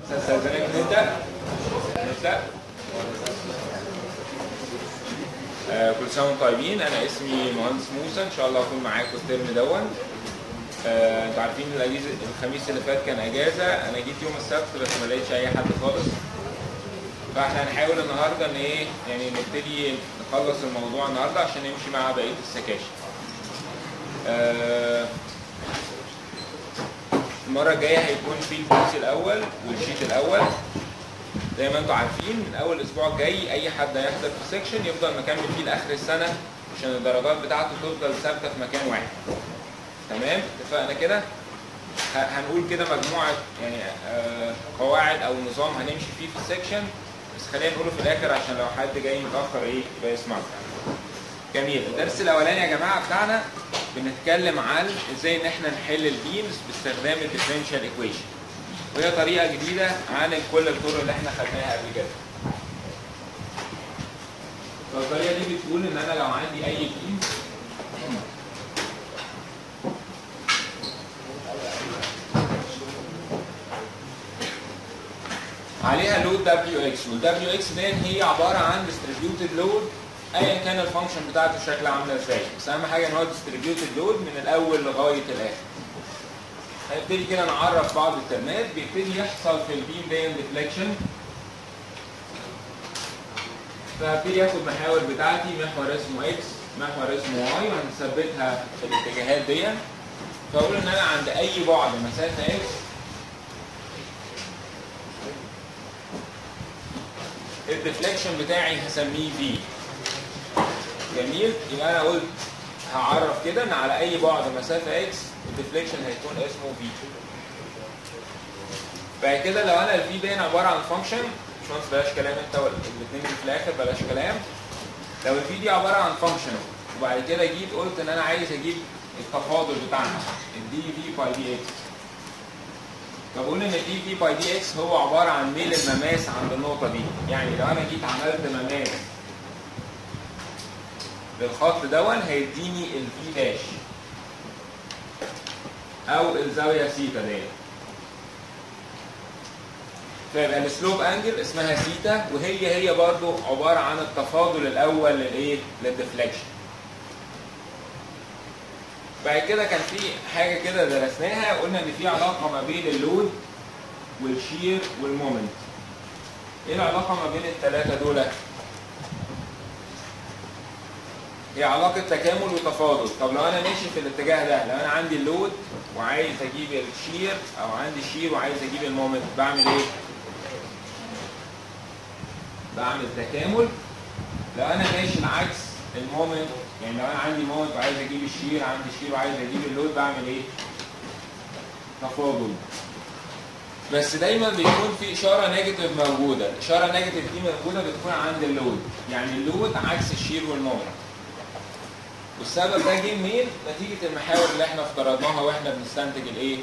استاذنك نبدا نبدا آه كل سنه وانتم طيبين انا اسمي مهندس موسى ان شاء الله اكون معاكم الترم دون آه، انتوا عارفين الاجازه الخميس اللي فات كان اجازه انا جيت يوم السبت بس ما لقيتش اي حد خالص فاحنا هنحاول النهارده ان ايه يعني نبتدي نخلص الموضوع النهارده عشان نمشي مع بقيه السكاشن آه، المره الجايه هيكون في الكورس الاول والشيت الاول زي ما انتم عارفين من اول الاسبوع الجاي اي حد هيحضر في سيكشن يفضل مكمل فيه لاخر السنه عشان الدرجات بتاعته تفضل ثابته في مكان واحد تمام اتفقنا كده ه- هنقول كده مجموعه يعني آه، قواعد او نظام هنمشي فيه في السكشن بس خلينا نقوله في الاخر عشان لو حد جاي متاخر ايه يبقى يسمعنا جميل الدرس الاولاني يا جماعه بتاعنا بنتكلم عن ازاي ان احنا نحل البيمز باستخدام الديفرنشال ايكويشن وهي طريقه جديده عن كل الطرق اللي احنا خدناها قبل كده فالطريقه دي بتقول ان انا لو عندي اي بيم عليها لود دبليو اكس والدبليو اكس دي هي عباره عن ديستريبيوتد لود ايا كان الفانكشن بتاعته شكلها عامله ازاي بس اهم حاجه ان هو ديستريبيوتد لود من الاول لغايه الاخر هنبتدي كده نعرف بعض الترمات بيبتدي يحصل في البيم دي ديفليكشن فهبتدي اخد محاور بتاعتي محور اسمه اكس محور اسمه واي وهنثبتها في الاتجاهات دي فاقول ان انا عند اي بعد مسافه اكس الديفليكشن بتاعي هسميه في جميل يبقى انا قلت هعرف كده ان على اي بعد مسافه اكس الديفليكشن هيكون اسمه في بعد كده لو انا الفي ده عباره عن فانكشن مش مهندس بلاش كلام انت الاثنين اللي في الاخر بلاش كلام لو الفي دي عباره عن فانكشن وبعد كده جيت قلت ان انا عايز اجيب التفاضل بتاعها الدي في باي دي اكس فبقول ان الدي في باي دي اكس هو عباره عن ميل المماس عند النقطه دي يعني لو انا جيت عملت مماس للخط دون هيديني الفي داش او الزاويه سيتا ديت فيبقى السلوب انجل اسمها سيتا وهي هي برضو عباره عن التفاضل الاول للايه للديفليكشن بعد كده كان في حاجه كده درسناها قلنا ان في علاقه ما بين اللود والشير والمومنت ايه العلاقه ما بين الثلاثه دول هي علاقه تكامل وتفاضل طب لو انا ماشي في الاتجاه ده لو انا عندي اللود وعايز اجيب الشير او عندي الشير وعايز اجيب المومنت بعمل ايه بعمل تكامل لو انا ماشي العكس المومنت يعني لو انا عندي مومنت وعايز اجيب الشير عندي الشير وعايز اجيب اللود بعمل ايه تفاضل بس دايما بيكون في اشاره نيجاتيف موجوده الاشاره النيجاتيف دي موجوده بتكون عند اللود يعني اللود عكس الشير والمومنت والسبب ده جه منين نتيجه المحاور اللي احنا افترضناها واحنا بنستنتج الايه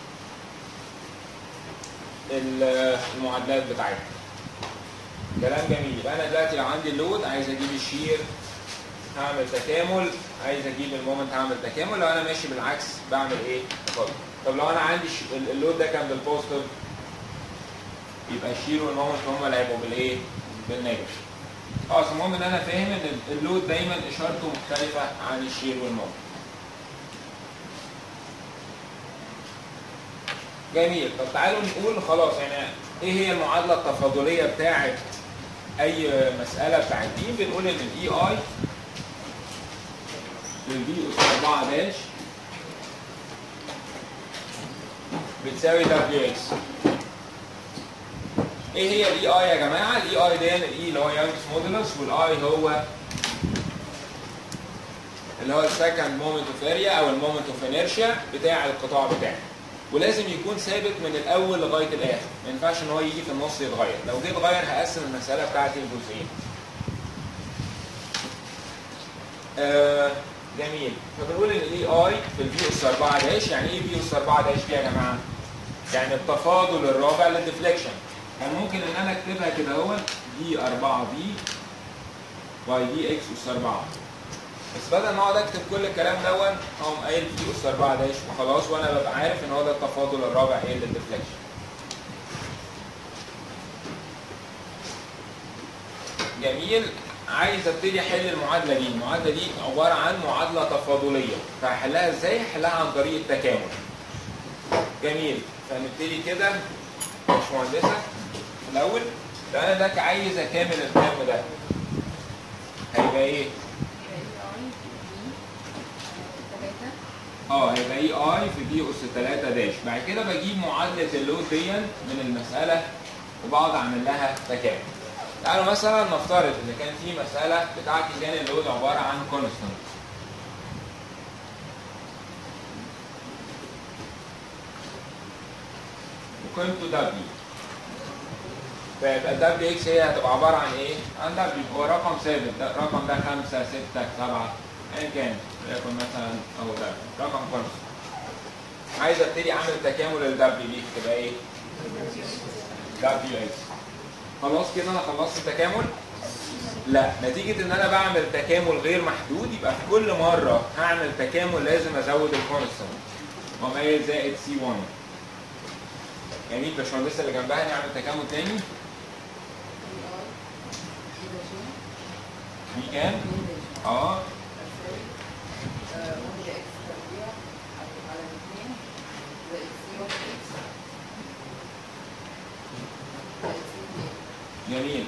ال- المعادلات بتاعتنا كلام جميل يبقى انا دلوقتي لو عندي اللود عايز اجيب الشير هعمل تكامل عايز اجيب المومنت هعمل تكامل لو انا ماشي بالعكس بعمل ايه تفاضل طب لو انا عندي ش- ال- اللود ده كان بالبوزيتيف يبقى الشير والمومنت هم اللي هيبقوا بالايه بالنيجاتيف خلاص المهم ان انا فاهم ان اللود دايما اشارته مختلفه عن الشير والمومنت جميل طب تعالوا نقول خلاص يعني ايه هي المعادله التفاضليه بتاعه اي مساله بتاعت دي بنقول ان الاي اي للبي اس 4 داش بتساوي دبليو اكس ايه هي الاي اي يا جماعه الاي اي ده الاي اللي هو يانجز مودولس والاي هو اللي هو السكند مومنت اوف اريا او المومنت اوف انيرشيا بتاع القطاع بتاعي ولازم يكون ثابت من الاول لغايه الاخر ما ينفعش ان هو يجي في النص يتغير لو جه اتغير هقسم المساله بتاعتي لجزئين آه جميل فبنقول ان الاي اي في البي اس 4 داش يعني ايه بي اس 4 داش دي يا جماعه يعني التفاضل الرابع للديفليكشن كان ممكن ان انا اكتبها كده اهو دي 4 بي باي دي اكس اس 4 بس بدل ما اقعد اكتب كل الكلام دون اقوم قايل في اس 4 داش وخلاص وانا ببقى عارف ان هو ده التفاضل الرابع ايه للديفليكشن جميل عايز ابتدي احل المعادله دي المعادله دي عباره عن معادله تفاضليه فهحلها ازاي هحلها عن طريق التكامل جميل فنبتدي كده باشمهندسه في الاول لو انا ده عايز اكامل الترم ده هيبقى ايه اه هيبقى اي اي في بي اس 3 داش بعد كده بجيب معادله اللود دي من المساله وبقعد اعمل لها تكامل تعالوا مثلا نفترض ان كان في مساله بتاعتي كان اللود عباره عن كونستانت وقيمته دبليو فيبقى دبليو اكس هي هتبقى عباره عن ايه؟ عن دبليو هو رقم ثابت ده الرقم ده 5 6 7 ايا كان وليكن مثلا اهو ده رقم كونستانت عايز ابتدي اعمل تكامل الدبليو دي تبقى ايه؟ دبليو اكس خلاص كده انا خلصت التكامل؟ لا نتيجة ان انا بعمل تكامل غير محدود يبقى في كل مرة هعمل تكامل لازم ازود الكونستانت وما هي زائد سي 1 جميل باشمهندسة اللي جنبها نعمل تكامل تاني في كام؟ اه جميل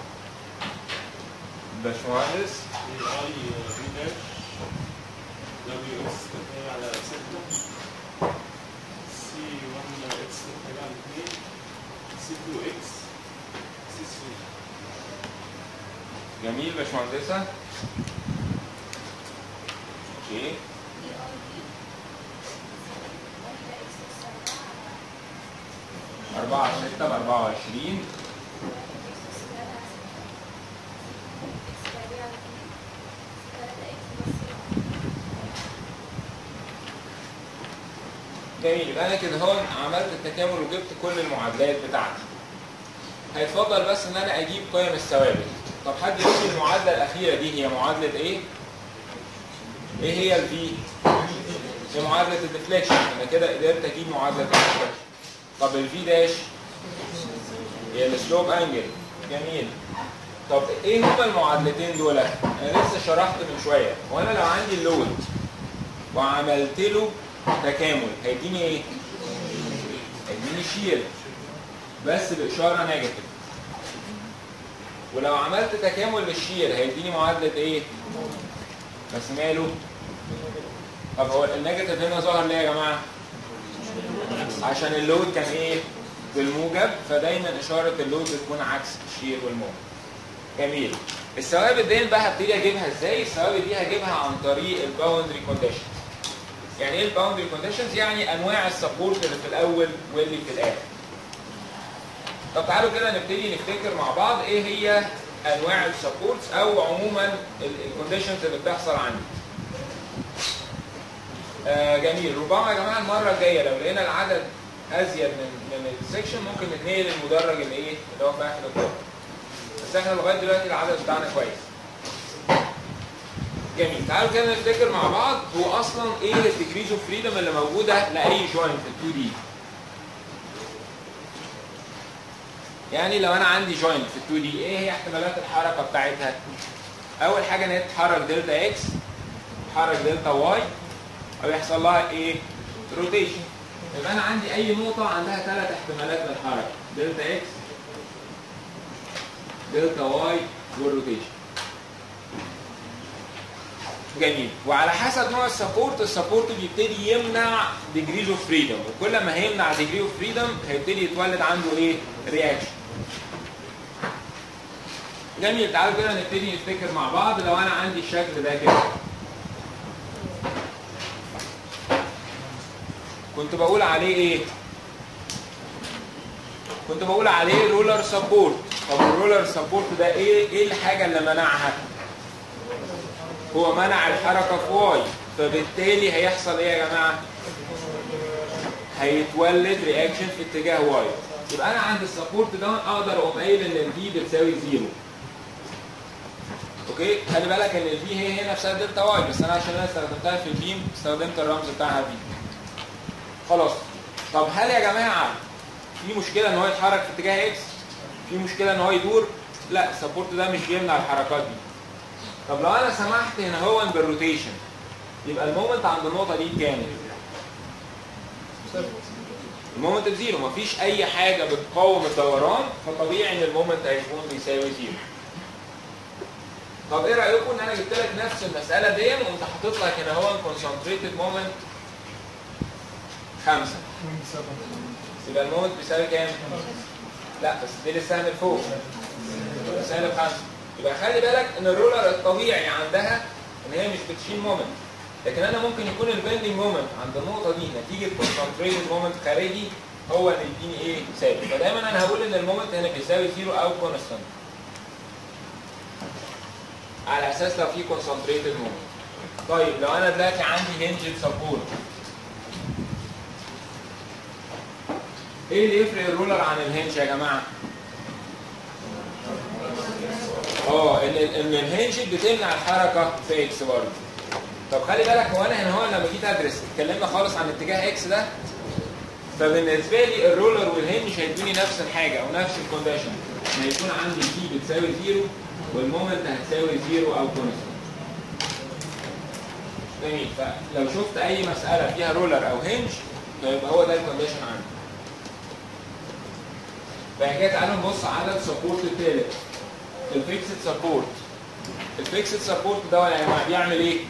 باشمهندس اي بي داش دبليو اكس تنتهي على 6 سي 1 اكس تنتهي على 2 سي 2 اكس سي 3 جميل باشمهندسة اوكي أربعة ستة بأربعة وعشرين جميل يبقى انا كده هون عملت التكامل وجبت كل المعادلات بتاعتي هيتفضل بس ان انا اجيب قيم الثوابت طب حد يقول لي المعادله الاخيره دي هي معادله ايه ايه هي الفي هي معادله الديفليكشن انا كده قدرت اجيب معادله الديفليكشن طب الفي داش هي السلوب انجل جميل طب ايه هما المعادلتين دول انا لسه شرحت من شويه وانا لو عندي اللود وعملت له تكامل هيديني ايه هيديني شير بس باشاره نيجاتيف ولو عملت تكامل للشير هيديني معادله ايه بس ماله طب هو النيجاتيف هنا ظهر ليه يا جماعه عشان اللود كان ايه بالموجب فدايما اشاره اللود بتكون عكس الشير والموجب جميل الثوابت دي بقى هبتدي اجيبها ازاي الثوابت دي هجيبها عن طريق الباوندري كونديشنز يعني ايه الباوندري كونديشنز يعني انواع السبورت اللي في الاول واللي في الاخر طب تعالوا كده نبتدي نفتكر مع بعض ايه هي انواع السبورتس او عموما الكونديشنز اللي بتحصل عندي آه جميل ربما يا جماعه المره الجايه لو لقينا العدد ازيد من من السكشن ممكن نتنقل للمدرج اللي ايه اللي هو في اخر الدور بس احنا لغايه دلوقتي العدد بتاعنا كويس جميل تعالوا كده نفتكر مع بعض هو اصلا ايه الديجريز اوف فريدم اللي موجوده لاي جوينت في ال 2 دي يعني لو انا عندي جوينت في ال 2 دي ايه هي احتمالات الحركه بتاعتها اول حاجه ان هي تتحرك دلتا اكس تتحرك دلتا واي او يحصل لها ايه روتيشن يبقى انا عندي اي نقطه عندها ثلاث احتمالات للحركه دلتا اكس دلتا واي والروتيشن جميل وعلى حسب نوع السبورت السبورت بيبتدي يمنع ديجريز اوف فريدم وكل ما هيمنع ديجري اوف فريدم هيبتدي يتولد عنده ايه رياكشن جميل تعالوا كده نبتدي نفتكر مع بعض لو انا عندي الشكل ده كده كنت بقول عليه ايه كنت بقول عليه رولر سبورت طب الرولر سبورت ده ايه ايه الحاجه اللي منعها هو منع الحركه في واي فبالتالي هيحصل ايه يا جماعه هيتولد رياكشن في اتجاه واي يبقى انا عند السبورت ده اقدر اقوم قايل ان الفي بتساوي زيرو اوكي خلي بالك ان الفي هي هي نفسها دلتا واي بس انا عشان انا استخدمتها في البيم استخدمت الرمز بتاعها في خلاص طب هل يا جماعه في مشكله ان هو يتحرك في اتجاه اكس في مشكله ان هو يدور لا السبورت ده مش بيمنع الحركات دي طب لو انا سمحت هنا هو بالروتيشن يبقى المومنت عند النقطه دي بكام المومنت بزيرو مفيش اي حاجه بتقاوم الدوران فطبيعي ان المومنت هيكون بيساوي زيرو طب ايه رايكم ان انا جبت لك نفس المساله دي وقمت حاطط لك هنا هو كونسنتريتد مومنت 5 يبقى المومنت بيساوي كام؟ لا بس دي لسه من فوق سالب 5 يبقى خلي بالك ان الرولر الطبيعي عندها ان هي مش بتشيل مومنت لكن انا ممكن يكون البندنج مومنت عند النقطه دي نتيجه كونسنتريتد مومنت خارجي هو اللي يديني ايه ثابت فدايما انا هقول ان المومنت هنا بيساوي زيرو او كونستانت على اساس لو في كونسنتريتد مومنت طيب لو انا دلوقتي عندي هنجد سبورت ايه اللي يفرق الرولر عن الهنج يا جماعه؟ اه ان ان الهنج بتمنع الحركه في اكس برضه طب خلي بالك هو انا هنا هو لما جيت ادرس اتكلمنا خالص عن اتجاه اكس ده فبالنسبه لي الرولر والهنج هيدوني نفس الحاجه او نفس الكونديشن ان يكون عندي تي بتساوي زيرو والمومنت هتساوي زيرو او كونستنت جميل فلو شفت اي مساله فيها رولر او هنج فيبقى هو ده الكونديشن عندي بعد كده تعالوا نبص على السبورت الثالث الفيكسد سبورت الفيكسد سبورت ده يا جماعه بيعمل ايه؟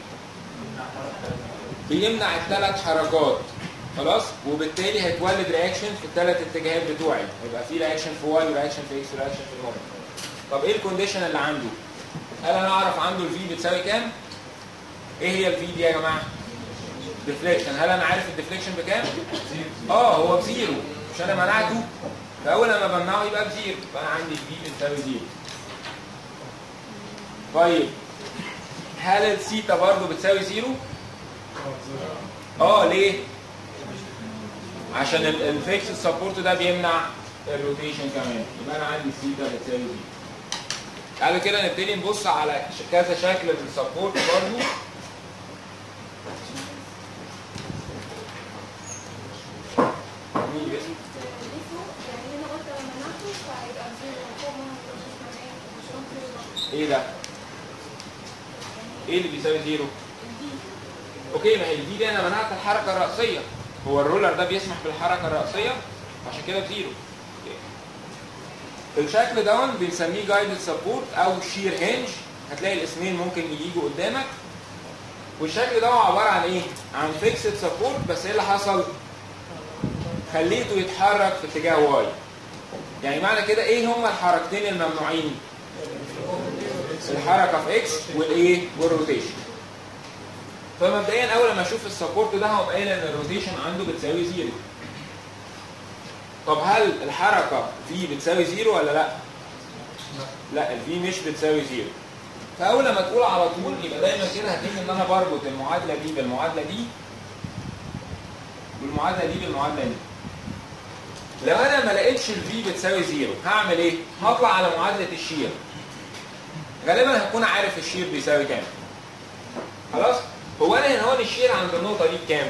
بيمنع الثلاث حركات خلاص وبالتالي هيتولد رياكشن في الثلاث اتجاهات بتوعي هيبقى في رياكشن في واي ورياكشن في اكس ورياكشن في المومنت طب ايه الكونديشن اللي عنده؟ هل انا اعرف عنده الفي بتساوي كام؟ ايه هي الفي دي يا جماعه؟ ديفليكشن هل انا عارف الديفليكشن بكام؟ اه هو بزيرو مش انا منعته فاول لما بمنعه يبقى بزيرو فانا عندي الفي بتساوي زيرو طيب هل الثيتا برضه بتساوي زيرو؟ اه ليه؟ عشان الفيكس سبورت ده بيمنع الروتيشن كمان يبقى انا عندي الثيتا بتساوي زيرو تعالوا كده نبتدي نبص على ش- كذا شكل للسبورت برضه مين باسم؟ يعني انا قلت لما ناخد فهيبقى زيرو فوق ما مش معناه مش ممكن ايه ده؟ ايه اللي بيساوي زيرو؟ اوكي ما هي الفي دي انا منعت الحركه الراسيه هو الرولر ده بيسمح بالحركه الراسيه عشان كده بزيرو أوكي. الشكل ده بنسميه جايدد سبورت او شير هنج هتلاقي الاسمين ممكن يجوا قدامك والشكل ده هو عباره عن ايه؟ عن فيكسد سبورت بس ايه اللي حصل؟ خليته يتحرك في اتجاه واي يعني معنى كده ايه هما الحركتين الممنوعين؟ الحركه في اكس والايه؟ والروتيشن فمبدئيا اول ما اشوف السبورت ده هقوم قايل ان الروتيشن عنده بتساوي زيرو طب هل الحركه في بتساوي زيرو ولا لا؟ لا الفي مش بتساوي زيرو فاول لما تقول على طول يبقى دايما كده هتيجي ان انا بربط المعادله دي بالمعادله دي والمعادله دي بالمعادله دي لو انا ما لقيتش الفي بتساوي زيرو هعمل ايه؟ هطلع على معادله الشير غالبا هكون عارف الشير بيساوي كام خلاص هو انا هنا هون الشير عند النقطه دي بكام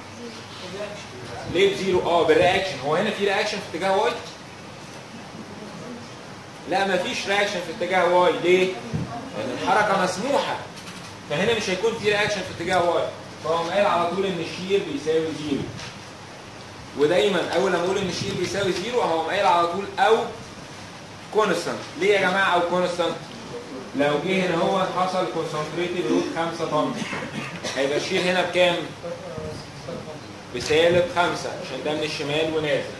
ليه بزيرو اه بالرياكشن هو هنا في رياكشن في اتجاه واي لا مفيش رياكشن في اتجاه واي ليه لان الحركه مسموحه فهنا مش هيكون في رياكشن في اتجاه واي فهو قايل على طول ان الشير بيساوي زيرو ودايما اول لما اقول ان الشير بيساوي زيرو هو قايل على طول او كونستانت ليه يا جماعه او كونستانت لو جه هنا هو حصل كونسنتريتد روت 5 طن هيبقى الشير هنا بكام؟ بسالب 5 عشان ده من الشمال ونازل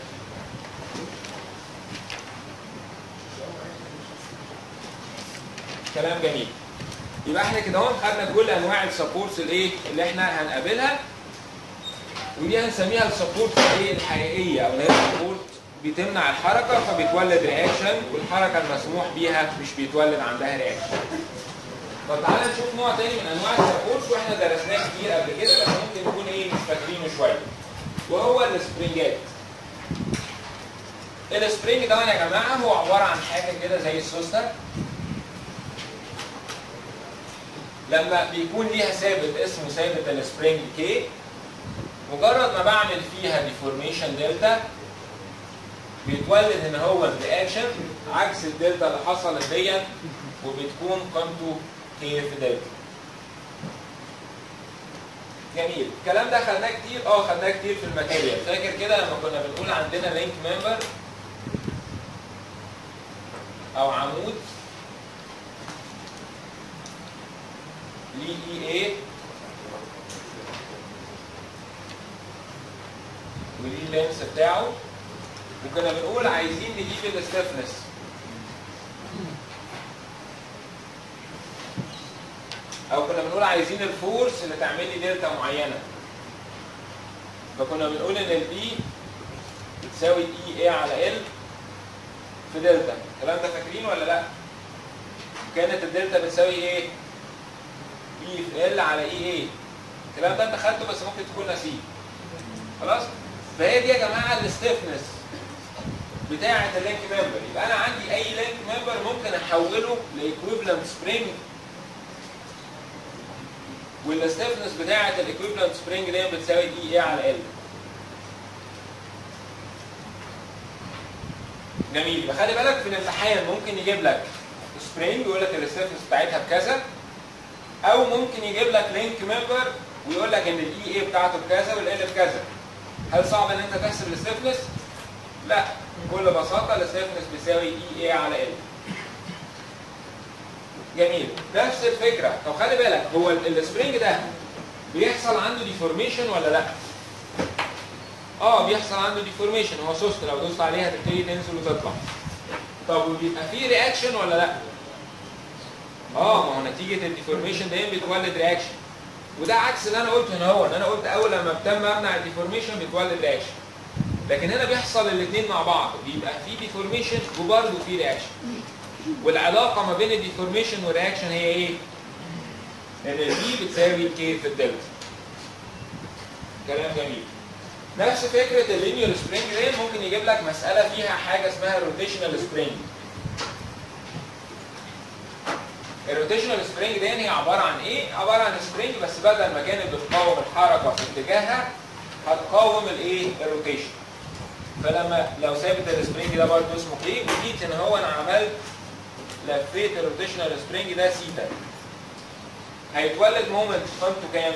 كلام جميل يبقى احنا كده اهو خدنا كل انواع السبورتس الايه اللي احنا هنقابلها ودي هنسميها السبورت الايه الحقيقيه او اللي هي السبورت بتمنع الحركه فبتولد رياكشن والحركه المسموح بيها مش بيتولد عندها رياكشن. طب تعالى نشوف نوع تاني من انواع السبورتس واحنا درسناه كتير قبل كده بس ممكن نكون ايه مش فاكرينه شويه. وهو السبرينجات. السبرينج ده يا جماعه هو عباره عن حاجه كده زي السوستر لما بيكون ليها ثابت اسمه ثابت السبرينج كي مجرد ما بعمل فيها ديفورميشن دلتا بيتولد هنا هو الرياكشن عكس الدلتا اللي حصلت ديت وبتكون قيمته كي في دلتا جميل الكلام ده خدناه كتير اه خدناه كتير في الماتيريال فاكر كده لما كنا بنقول عندنا لينك ممبر او عمود ليه اي اي وليه اللينس بتاعه وكنا بنقول عايزين نجيب الستفنس او كنا بنقول عايزين الفورس اللي تعمل لي دلتا معينه فكنا بنقول ان البي بتساوي اي اي على ال في دلتا الكلام ده فاكرين ولا لا كانت الدلتا بتساوي ايه اي في ال على اي اي الكلام ده انت خدته بس ممكن تكون ناسيه خلاص فهي دي يا جماعه الستيفنس بتاعه اللينك ممبر يبقى انا عندي اي لينك ممبر ممكن احوله لايكويفالنت سبرينج والستيفنس بتاعه الايكويفالنت سبرينج دي بتساوي اي اي على ال جميل يبقى خلي بالك في الامتحان ممكن يجيب لك سبرينج ويقول لك الستيفنس بتاعتها بكذا او ممكن يجيب لك لينك ممبر ويقول لك ان الاي اي بتاعته بكذا والال بكذا هل صعب ان انت تحسب الستيفنس؟ لا بكل بساطه الستيفنس بيساوي اي اي على ال جميل نفس الفكره طب خلي بالك هو ال- السبرينج ده بيحصل عنده ديفورميشن ولا لا؟ اه بيحصل عنده ديفورميشن هو سوست لو دوست عليها تبتدي تنزل وتطلع طب وبيبقى فيه رياكشن ولا لا؟ اه ما هو نتيجه الديفورميشن ده بيتولد رياكشن وده عكس اللي انا قلته هنا هو ان انا قلت اول لما بتم امنع الديفورميشن بيتولد رياكشن لكن هنا بيحصل الاثنين مع بعض بيبقى في ديفورميشن وبرضه في رياكشن والعلاقه ما بين الديفورميشن والرياكشن هي ايه؟ ان البي بتساوي كي في الدلتا كلام جميل نفس فكره اللينير سبرينج دي ممكن يجيب لك مساله فيها حاجه اسمها روتيشنال سبرينج الروتيشنال سبرينج دي هي عباره عن ايه؟ عباره عن سبرينج بس بدل ما كانت بتقاوم الحركه في اتجاهها هتقاوم الايه؟ الروتيشن. فلما لو ثابت السبرينج ده برضه اسمه ايه؟ وجيت ان هو انا عملت لفيت الروتيشنال سبرينج ده سيتا. هيتولد مومنت قيمته كام؟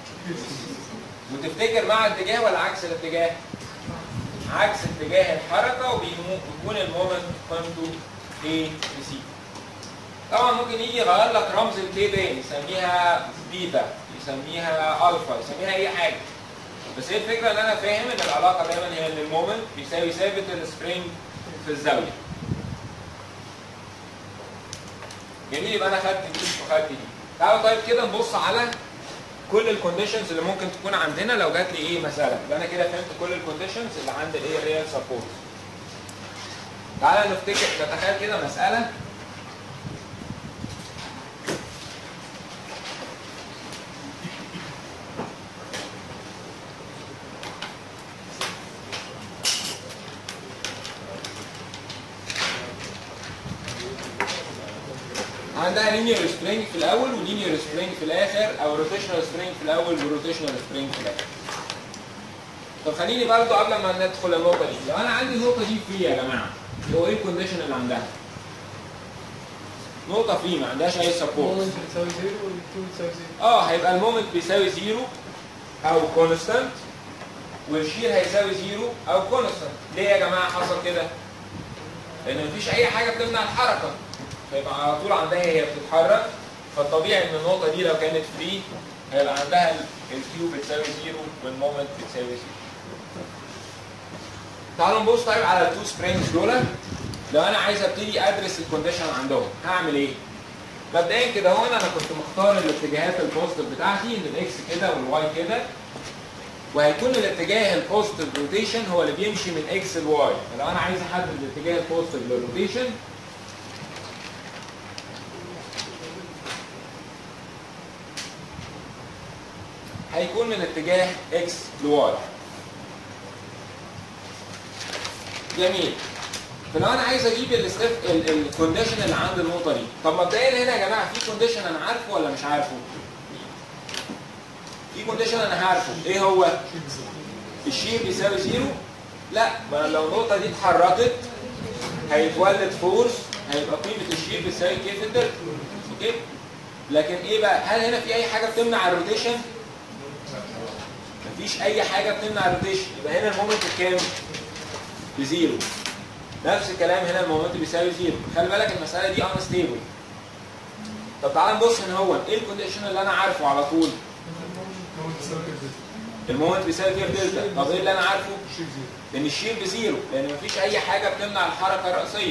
وتفتكر مع اتجاه ولا عكس الاتجاه؟ عكس اتجاه الحركه وبيكون المومنت قيمته ايه؟ في سيتا. طبعا ممكن يجي يغير لك رمز الكي ده يسميها بيتا يسميها الفا يسميها اي حاجه بس هي الفكره ان انا فاهم ان العلاقه دايما هي ان المومنت بيساوي ثابت السبرينج في الزاويه جميل يبقى انا خدت دي وخدت دي تعالوا طيب كده نبص على كل الكونديشنز اللي ممكن تكون عندنا لو جات لي ايه مساله يبقى انا كده فهمت كل الكونديشنز اللي عند الايه الريال سبورت تعالى نفتكر نتخيل كده مساله عندها لينير سبرينج في الاول ولينير سبرينج في الاخر او روتيشنال سبرينج في الاول وروتيشنال سبرينج في الاخر طب خليني برضو قبل ما ندخل النقطه دي لو انا عندي النقطه دي فري يا جماعه هو ايه الكونديشن اللي عندها نقطه فري ما عندهاش اي سبورت مومنت بتساوي زيرو والتو بتساوي زيرو اه هيبقى المومنت بيساوي زيرو او كونستانت والشير هيساوي زيرو او كونستانت ليه يا جماعه حصل كده؟ لان مفيش اي حاجه بتمنع الحركه فيبقى على طول عندها هي بتتحرك فالطبيعي ان النقطه دي لو كانت فري هيبقى عندها الكيو بتساوي زيرو والمومنت بتساوي زيرو تعالوا نبص طيب على التو سبرينجز دول لو انا عايز ابتدي ادرس الكونديشن عندهم هعمل ايه؟ مبدئيا كده هو انا كنت مختار الاتجاهات البوزيتيف بتاعتي ان الاكس كده والواي كده وهيكون الاتجاه البوزيتيف روتيشن هو اللي بيمشي من اكس لواي فلو انا عايز احدد الاتجاه البوزيتيف للروتيشن هيكون من اتجاه اكس لواي جميل فلو انا عايز اجيب الكونديشن اللي عند النقطه دي طب مبدئيا هنا يا جماعه في كونديشن انا عارفه ولا مش عارفه في كونديشن انا عارفه ايه هو الشير بيساوي زيرو لا ما لو النقطه دي اتحركت هيتولد فورس هيبقى قيمه الشير بتساوي كي في الدلتا اوكي لكن ايه بقى هل هنا في اي حاجه بتمنع الروتيشن مفيش اي حاجه بتمنع الروتيشن يبقى هنا المومنت بكام بزيرو نفس الكلام هنا المومنت بيساوي زيرو خلي بالك المساله دي انستيبل طب تعال نبص هنا هو ايه الكونديشن اللي انا عارفه على طول المومنت بيساوي كيف دلتا طب ايه اللي انا عارفه ان الشير بزيرو لان مفيش اي حاجه بتمنع الحركه الرئيسيه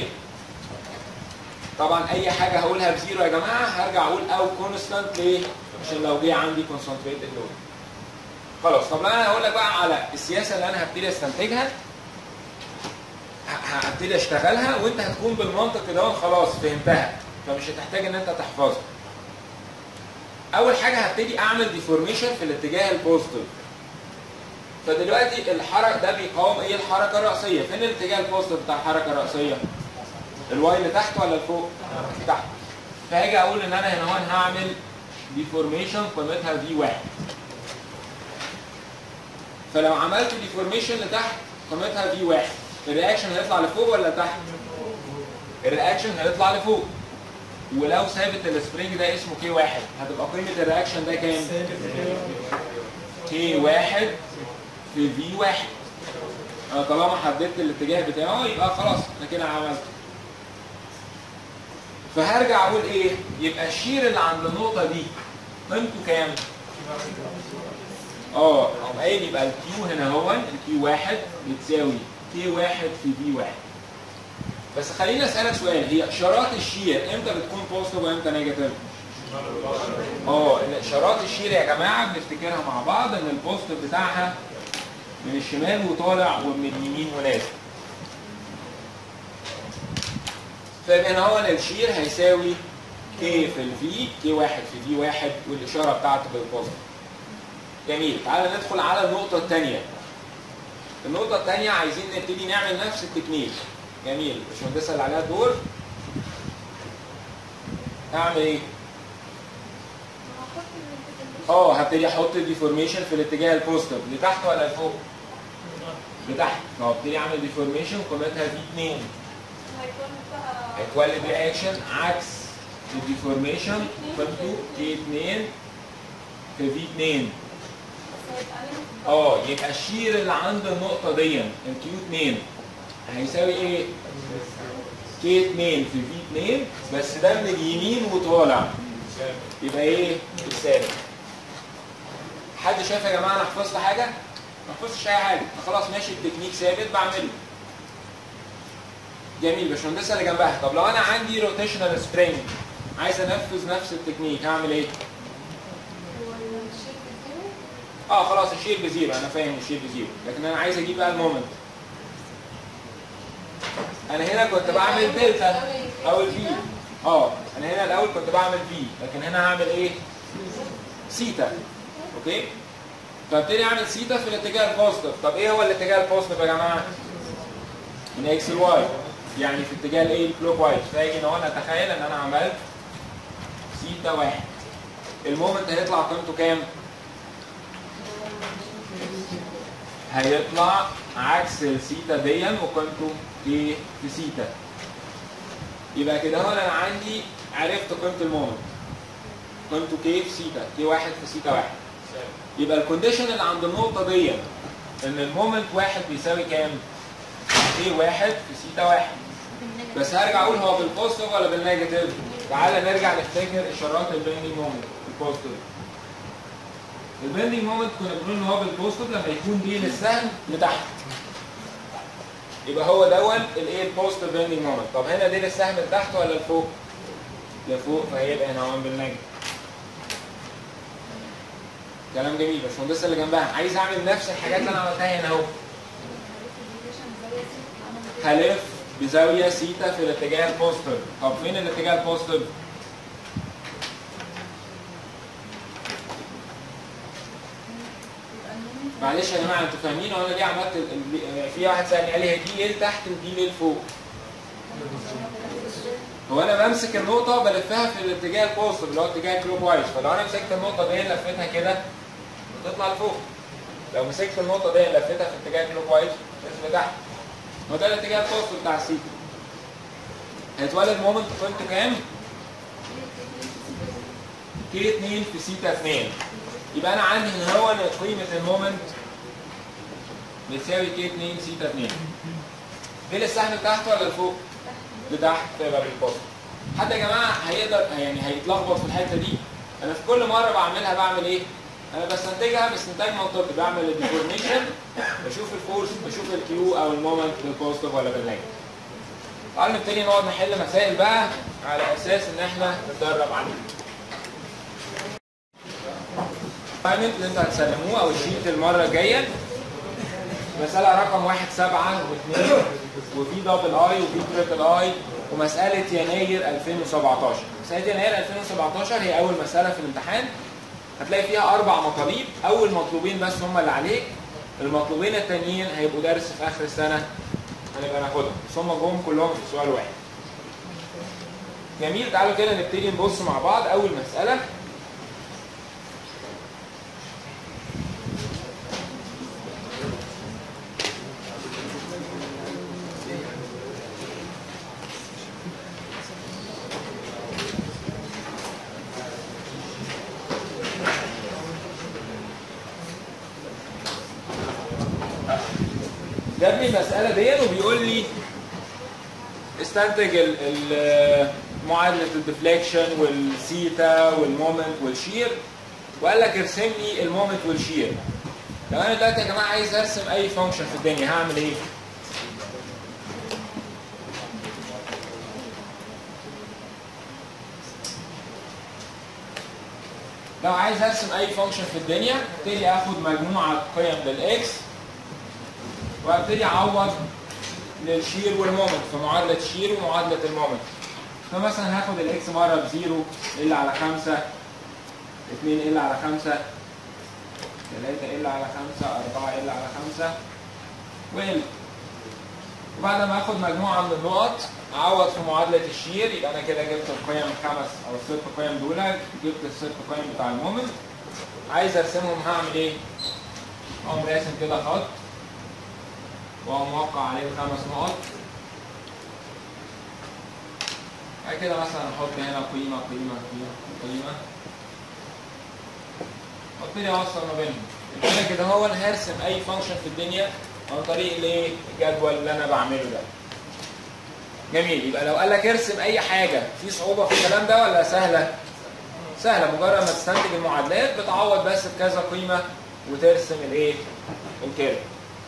طبعا اي حاجه هقولها بزيرو يا جماعه هرجع اقول او كونستانت ليه عشان لو جه عندي كونسنتريتد لود خلاص طب انا هقول لك بقى على السياسه اللي انا هبتدي استنتجها ه- هبتدي اشتغلها وانت هتكون بالمنطق ده خلاص فهمتها فمش هتحتاج ان انت تحفظها اول حاجه هبتدي اعمل ديفورميشن في الاتجاه البوزيتيف فدلوقتي الحركه ده بيقاوم ايه الحركه الرئيسيه فين الاتجاه البوزيتيف بتاع الحركه الرئيسيه الواي اللي تحت ولا لفوق تحت فهاجي اقول ان انا هنا هون هعمل ديفورميشن قيمتها في واحد فلو عملت ديفورميشن لتحت قيمتها في واحد الرياكشن هيطلع لفوق ولا تحت الرياكشن هيطلع لفوق ولو ثابت السبرينج ده اسمه كي واحد هتبقى قيمه الرياكشن ده كام كي واحد في في واحد انا طالما حددت الاتجاه بتاعه يبقى خلاص انا كده عملت فهرجع اقول ايه يبقى الشير اللي عند النقطه دي قيمته كام اه اقوم قايل يبقى الكيو هنا هو الكيو واحد بتساوي كي واحد في في واحد بس خليني اسالك سؤال هي اشارات الشير امتى بتكون بوزيتيف وامتى نيجاتيف؟ اه إن اشارات الشير يا جماعه بنفتكرها مع بعض ان البوزيتيف بتاعها من الشمال وطالع ومن اليمين ونازل. فيبقى هنا هو الشير هيساوي كي في الفي كي واحد في في واحد والاشاره بتاعته بالبوزيتيف. جميل تعالى ندخل على النقطه الثانيه. النقطه الثانيه عايزين نبتدي نعمل نفس التكنيك. جميل الباشمهندسه اللي عليها الدور اعمل ايه؟ اه هبتدي احط ديفورميشن في الاتجاه البوزيتيف لتحت ولا لفوق؟ لتحت فهبتدي اعمل ديفورميشن قيمتها في 2 هيكون بقى هيتولد رياكشن عكس الديفورميشن قيمته كي 2 في في 2 اه يبقى الشير اللي عند النقطة دي الكيو 2 هيساوي ايه؟ كي 2 في في 2 بس ده من اليمين وطالع يبقى ايه؟ الثابت حد شايف يا جماعه انا حفظت حاجه؟ ما حفظتش اي حاجه أنا خلاص ماشي التكنيك ثابت بعمله جميل باشمهندسه اللي جنبها طب لو انا عندي روتيشنال سبرينج عايز انفذ نفس التكنيك هعمل ايه؟ اه خلاص الشير بزيرو انا فاهم الشير بزيرو لكن انا عايز اجيب بقى المومنت انا هنا كنت بعمل دلتا او الفي اه انا هنا الاول كنت بعمل في لكن هنا هعمل ايه سيتا اوكي فابتدي اعمل سيتا في الاتجاه البوزيتيف طب ايه هو الاتجاه البوزيتيف يا جماعه من اكس لواي يعني في اتجاه الايه الكلوك وايز فاجي هنا وانا اتخيل ان انا عملت سيتا واحد المومنت هيطلع قيمته كام هيطلع عكس السيتا دي وقيمته ايه في سيتا يبقى كده هو انا عندي عرفت قيمه المومنت قيمته كي في سيتا كي واحد في سيتا واحد يبقى الكونديشن اللي عند النقطه دي ان المومنت واحد بيساوي كام؟ كي واحد في سيتا واحد بس هرجع اقول هو بالبوزيتيف ولا بالنيجاتيف؟ تعالى نرجع نفتكر اشارات البيندنج مومنت البوزيتيف البيندنج مومنت كنا بنقول ان هو بالبوزيتيف لما يكون دي للسهم لتحت يبقى هو دون الايه البوزيتيف بيندنج مومنت طب هنا دي للسهم لتحت ولا لفوق؟ لفوق فهيبقى هنا هون بالنيجاتيف كلام جميل بس الهندسه اللي جنبها عايز اعمل نفس الحاجات اللي انا عملتها هنا اهو هلف بزاويه سيتا في الاتجاه البوزيتيف طب فين الاتجاه البوزيتيف؟ معلش يا جماعه انتوا فاهمين وانا ليه عملت ال- ال- في واحد سالني قال لي هي دي ليه لتحت ودي ليه لفوق؟ هو انا بمسك النقطه بلفها في الاتجاه البوزيتيف اللي هو اتجاه كلوك وايز فلو انا مسكت النقطه دي لفيتها كده بتطلع لفوق لو مسكت النقطه دي لفتها في اتجاه كلوك وايز لازم لتحت هو ده الاتجاه الفاصل بتاع السيتا هيتولد مومنت قيمته كام؟ كي 2 في سيتا 2 يبقى انا عندي ان هو إن قيمه المومنت بتساوي كي 2 سيتا 2 فين السهم لتحت ولا لفوق؟ لتحت يبقى بالبوست حد يا جماعه هيقدر يعني هيتلخبط في الحته دي انا في كل مره بعملها بعمل ايه؟ انا بستنتجها باستنتاج منطقي بعمل الديفورميشن بشوف الفورس بشوف الكيو او المومنت بالبوزيتيف ولا بالنيجاتيف تعالوا نبتدي نقعد نحل مسائل بقى على اساس ان احنا نتدرب عليها الفاينل اللي انتوا هتسلموه او الشيت المره الجايه مسألة رقم واحد سبعة واثنين وفي دبل اي وفي تريبل اي ومسألة يناير 2017 مسألة يناير 2017 هي أول مسألة في الامتحان هتلاقي فيها أربع مطالب أول مطلوبين بس هم اللي عليك المطلوبين التانيين هيبقوا درس في آخر السنة هنبقى ناخدهم بس هم جم كلهم في سؤال واحد جميل تعالوا كده نبتدي نبص مع بعض أول مسألة جاب لي المسألة دي وبيقول لي استنتج ال- ال- معادلة الديفليكشن والسيتا والمومنت والشير وقال لك ارسم لي المومنت والشير لو انا دلوقتي يا جماعة عايز ارسم اي فانكشن في الدنيا هعمل ايه؟ لو عايز ارسم اي فانكشن في الدنيا ابتدي اخد مجموعة قيم للاكس وابتدي اعوض للشير والمومنت في معادله الشير ومعادله المومنت فمثلا هاخد الاكس مره بزيرو ال على 5 2 ال على 5 3 ال على 5 4 ال على 5 وال وبعد ما اخد مجموعه من النقط اعوض في معادله الشير يبقى انا كده جبت القيم الخمس او الست قيم دول جبت الست قيم بتاع المومنت عايز ارسمهم هعمل ايه؟ اقوم راسم كده خط واقوم موقع عليه الخمس نقط بعد كده مثلا احط هنا قيمة قيمة قيمة قيمة وابتدي اوصل ما بينهم كده كده هو انا هرسم اي فانكشن في الدنيا عن طريق الايه الجدول اللي انا بعمله ده جميل يبقى لو قال لك ارسم اي حاجة في صعوبة في الكلام ده ولا سهلة؟ سهلة مجرد ما تستنتج المعادلات بتعوض بس بكذا قيمة وترسم الايه؟ الكيرف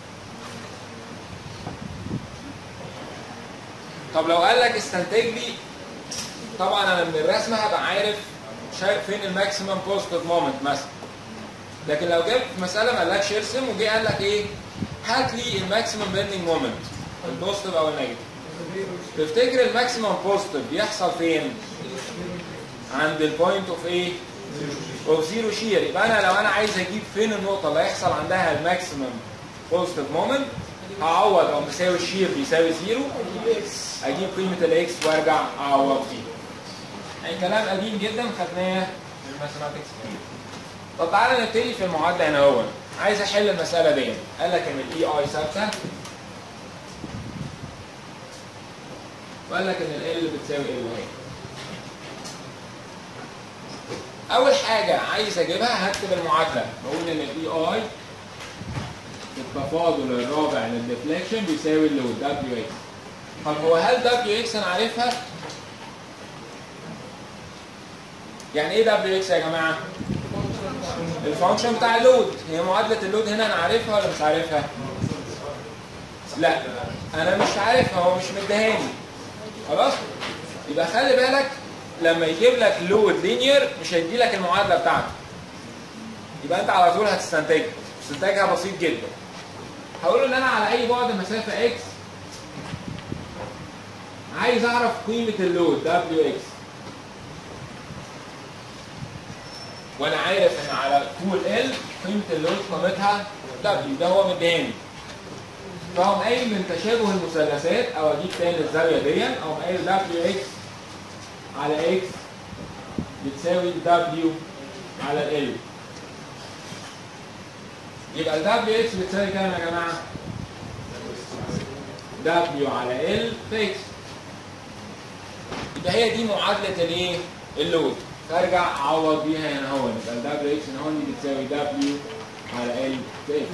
طب لو قال لك استنتج لي طبعا انا من الرسمه هبقى عارف شايف فين الماكسيمم بوزيتيف مومنت مثلا لكن لو جبت مساله ما قالكش ارسم وجي قال لك ايه هات لي الماكسيمم بيندنج مومنت البوزيتيف او النيجاتيف تفتكر الماكسيمم بوزيتيف بيحصل فين عند البوينت اوف ايه اوف زيرو شير يبقى انا لو انا عايز اجيب فين النقطه اللي هيحصل عندها الماكسيمم بوزيتيف مومنت هعوض او مساوي الشير بيساوي زيرو اجيب قيمه الاكس وارجع اعوض فيه يعني كلام قديم جدا خدناه في الماثيماتكس طب تعالى نبتدي في المعادله هنا اهو عايز احل المساله دي قال لك ان الاي اي ثابته وقال لك ان ال بتساوي ال اهي اول حاجه عايز اجيبها هكتب المعادله بقول ان الاي اي التفاضل الرابع للديفليكشن بيساوي اللود دبليو اكس طب هو هل دبليو اكس انا عارفها؟ يعني ايه دبليو اكس يا جماعه؟ الفانكشن بتاع اللود هي معادله اللود هنا انا عارفها ولا مش عارفها؟ لا انا مش عارفها هو مش مديهاني خلاص؟ يبقى خلي بالك لما يجيب لك لود لينير مش هيدي لك المعادله بتاعته يبقى انت على طول هتستنتجها استنتاجها بسيط جدا هقول ان انا على اي بعد مسافه اكس عايز اعرف قيمه اللود دبليو اكس وانا عارف ان على طول ال قيمه اللود قيمتها دبليو ده هو مديهاني فاقوم قايل من تشابه المثلثات او اجيب تاني الزاويه دي اقوم قايل دبليو اكس على اكس بتساوي دبليو على ال يبقى ال WX بتساوي كام يا جماعه؟ W على L في X يبقى هي دي معادله الايه؟ اللود فارجع اعوض بيها هنا هو يبقى ال WX هنا هو دي بتساوي W على L في X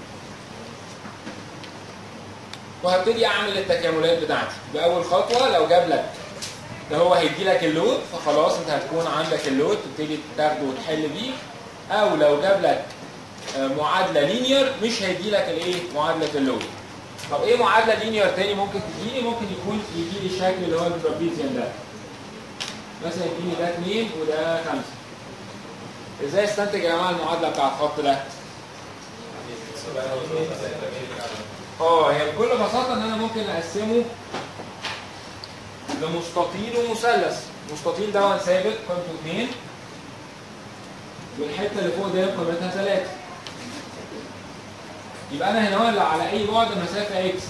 وهبتدي اعمل التكاملات بتاعتي باول خطوه لو جاب لك ده هو هيدي لك اللود فخلاص انت هتكون عندك اللود تبتدي تاخده وتحل بيه او لو جاب لك آه، معادله لينير مش هيدي لك الايه معادله اللود طب ايه معادله لينير تاني ممكن تجيلي ممكن يكون يجي لي الشكل اللي هو الترابيزيان ده مثلا يديني ده 2 وده 5 ازاي استنتج يا جماعه المعادله بتاع الخط ده اه هي بكل بساطه ان انا ممكن اقسمه لمستطيل ومثلث مستطيل ده ثابت قيمته 2 والحته اللي فوق دي قيمتها 3 يبقى انا هنا ولا على اي بعد مسافه اكس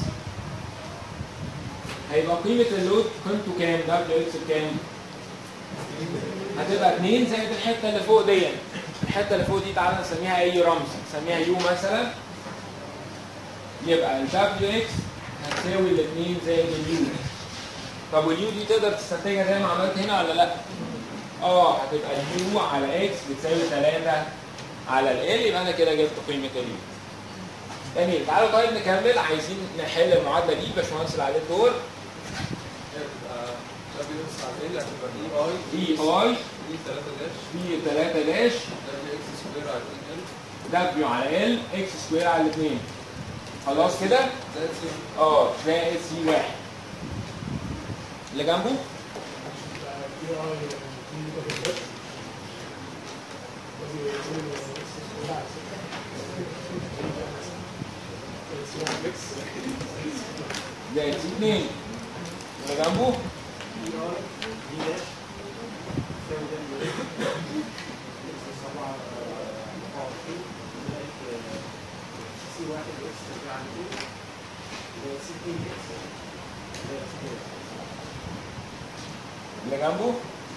هيبقى قيمه اللود قيمته كام دبليو اكس بكام هتبقى 2 زائد الحته اللي فوق دي الحته اللي فوق دي تعالى نسميها اي رمز نسميها يو مثلا يبقى ال WX هتساوي ال 2 زائد اليو طب واليو دي تقدر تستنتجها زي ما عملت هنا ولا لا؟ اه هتبقى اليو على اكس بتساوي 3 على ال يبقى انا كده جبت قيمه اليو. جميل تعالوا طيب نكمل عايزين نحل المعادله دي باشمهندس اللي عليه الدور اي اي في 3 داش دبليو على ال اكس سكوير على الاثنين خلاص كده؟ اه زائد سي واحد اللي جنبه زائد سي اثنين اللي جنبه اللي جنبه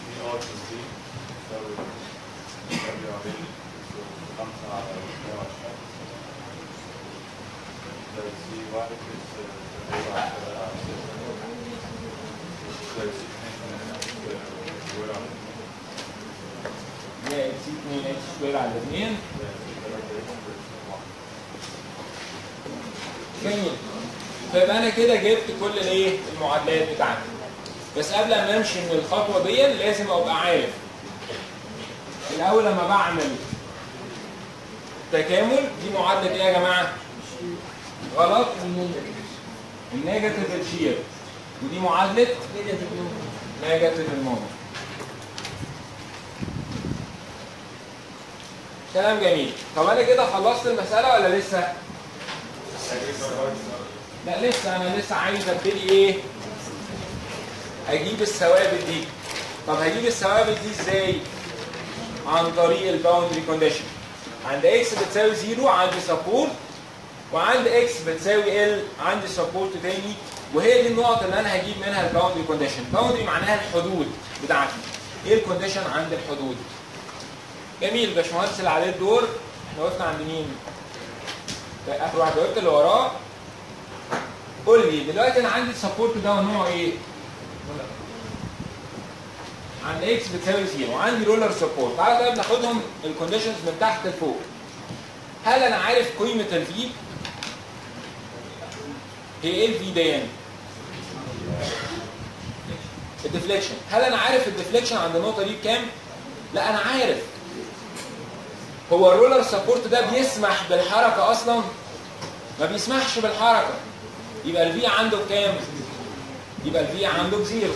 زائد سي 2 اكس سكوير على الاثنين جميل فيبقى انا كده جبت كل الايه المعادلات بتاعتي بس قبل ما امشي من الخطوه دي لازم ابقى عارف الاول لما بعمل تكامل دي معادله ايه يا جماعه غلط النيجاتيف الشير ودي معادله نيجاتيف المومنت كلام جميل طب انا كده خلصت المساله ولا لسه لا لسه انا لسه عايز ابتدي ايه اجيب الثوابت دي طب هجيب الثوابت دي ازاي عن طريق الباوندري كونديشن عند اكس بتساوي زيرو عندي سبورت وعند اكس بتساوي ال عندي سبورت تاني وهي دي النقط اللي انا هجيب منها الباوندري كونديشن باوندري معناها الحدود بتاعتي ايه الكونديشن عند الحدود جميل باشمهندس اللي عليه الدور احنا وقفنا عند مين اخر واحد وقفت اللي وراه قول لي دلوقتي انا عندي السبورت ده نوعه ايه عند اكس بتساوي زيرو وعندي رولر سبورت تعالى طيب ناخدهم الكونديشنز من تحت لفوق هل انا عارف قيمه الفي هي ايه الفي دي يعني الديفليكشن هل انا عارف الديفليكشن عند النقطه دي بكام لا انا عارف هو الرولر سبورت ده بيسمح بالحركه اصلا ما بيسمحش بالحركه يبقى الفي عنده بكام يبقى الفي عنده بزيرو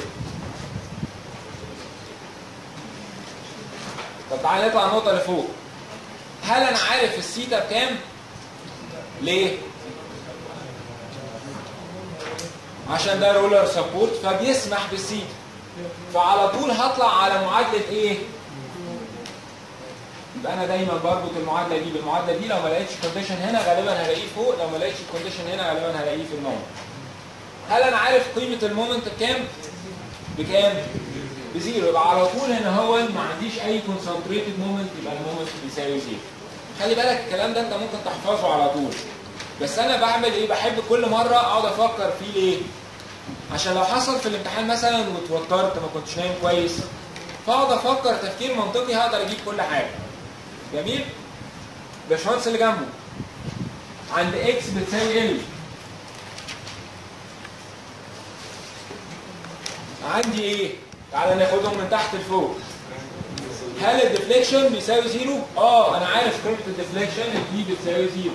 طب تعالى نطلع النقطه اللي فوق هل انا عارف السيتا بكام ليه عشان ده رولر سبورت فبيسمح بالسيتا فعلى طول هطلع على معادله ايه يبقى انا دايما بربط المعادله دي بالمعادله دي لو ما لقيتش كونديشن هنا غالبا هلاقيه فوق لو ما لقيتش كونديشن هنا غالبا هلاقيه في المومنت هل انا عارف قيمه المومنت بكام بكام بزيرو يبقى على طول هنا هو ما عنديش اي كونسنتريتد مومنت يبقى المومنت بيساوي زيرو خلي بالك الكلام ده انت ممكن تحفظه على طول بس انا بعمل ايه بحب كل مره اقعد افكر فيه ليه عشان لو حصل في الامتحان مثلا واتوترت ما كنتش نايم كويس فاقعد افكر تفكير منطقي هقدر اجيب كل حاجه جميل الباشمهندس اللي جنبه عند اكس بتساوي ال عندي ايه تعالى ناخدهم من تحت لفوق هل الديفليكشن بيساوي زيرو؟ اه انا عارف قيمه الديفليكشن الدي بتساوي زيرو.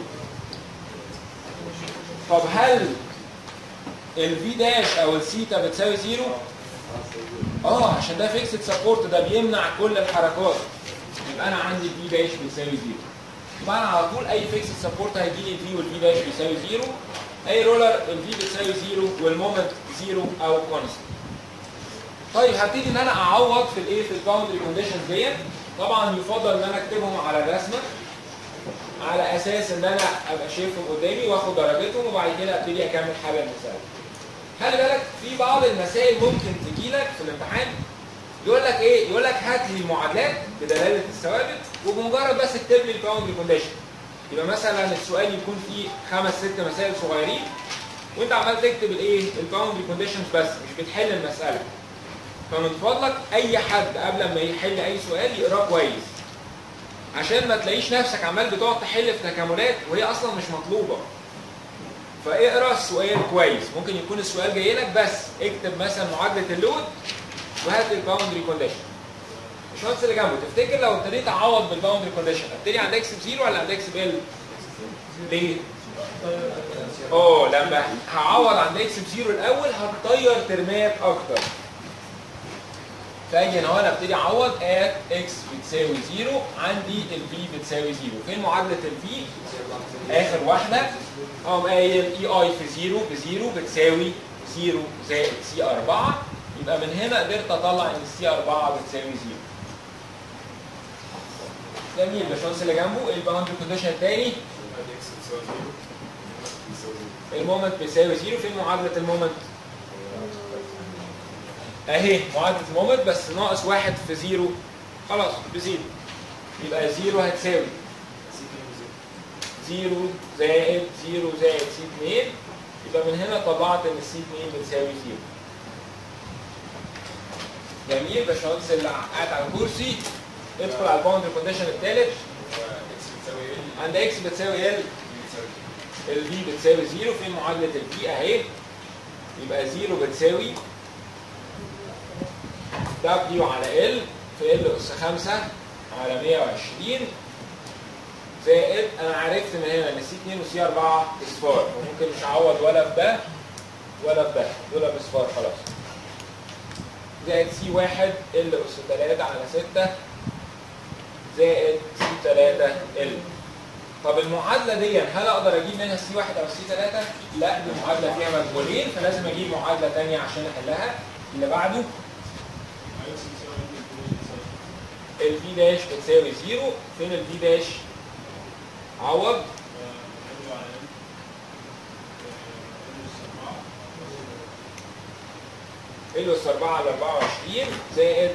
طب هل الفي داش او الثيتا بتساوي زيرو؟ اه عشان ده فيكسد سبورت ده بيمنع كل الحركات. يبقى انا عندي الفي داش بيساوي زيرو. يبقى انا على طول اي فيكسد سبورت هيجي لي الفي والفي داش بيساوي زيرو. اي رولر الفي بتساوي زيرو والمومنت زيرو او كونستنت. طيب هبتدي ان انا اعوض في الايه في الباوندري كونديشنز ديت طبعا يفضل ان انا اكتبهم على الرسمه على اساس ان انا ابقى شايفهم قدامي واخد درجتهم وبعد كده ابتدي اكمل حل المسائل. خلي بالك في بعض المسائل ممكن تجي لك في الامتحان يقول لك ايه؟ يقول لك هات لي المعادلات بدلاله الثوابت وبمجرد بس اكتب لي الباوندري كونديشن. يبقى مثلا السؤال يكون فيه خمس ست مسائل صغيرين وانت عمال تكتب الايه؟ الباوندري كونديشنز بس مش بتحل المساله. فمن فضلك اي حد قبل ما يحل اي سؤال يقراه كويس عشان ما تلاقيش نفسك عمال بتقعد تحل في تكاملات وهي اصلا مش مطلوبه فاقرا السؤال كويس ممكن يكون السؤال جاي لك بس اكتب مثلا معادله اللود وهات الباوندري كونديشن الشخص اللي جنبه تفتكر لو ابتديت اعوض بالباوندري كونديشن ابتدي عند اكس بزيرو ولا عند اكس بال ليه؟ اه لما هعوض عند اكس بزيرو الاول هتطير ترمات اكتر فاجي هنا وانا ابتدي اعوض ات اكس بتساوي زيرو عندي الفي بتساوي زيرو فين معادله الفي؟ اخر واحده اقوم قايل اي اي في زيرو بزيرو بتساوي زيرو زائد سي 4 يبقى من هنا قدرت اطلع ان السي 4 بتساوي زيرو جميل الباشمهندس اللي جنبه الباوندري كونديشن الثاني المومنت بيساوي زيرو فين معادله المومنت؟ اهي معادله المومنت بس ناقص واحد في زيرو خلاص بزيرو يبقى زيرو هتساوي زيرو زائد زيرو زائد سي 2 يبقى من هنا طلعت ان السي 2 بتساوي زيرو جميل باشمهندس اللي قاعد على الكرسي ادخل على الباوندري كونديشن الثالث عند اكس بتساوي ال الفي بتساوي زيرو فين معادله الفي اهي يبقى زيرو بتساوي دبليو على ال في ال اس 5 على 120 زائد انا عرفت من هنا ان سي 2 وسي 4 اصفار وممكن مش اعوض ولا في ده ولا في ده دول باصفار خلاص زائد سي 1 ال اس 3 على 6 زائد سي 3 ال طب المعادله دي هل اقدر اجيب منها سي 1 او سي 3 لا دي معادله فيها مجهولين فلازم اجيب معادله ثانيه عشان احلها اللي بعده الفي داش بتساوي زيرو فين الفي داش عوض ال اس 4 على 24 زائد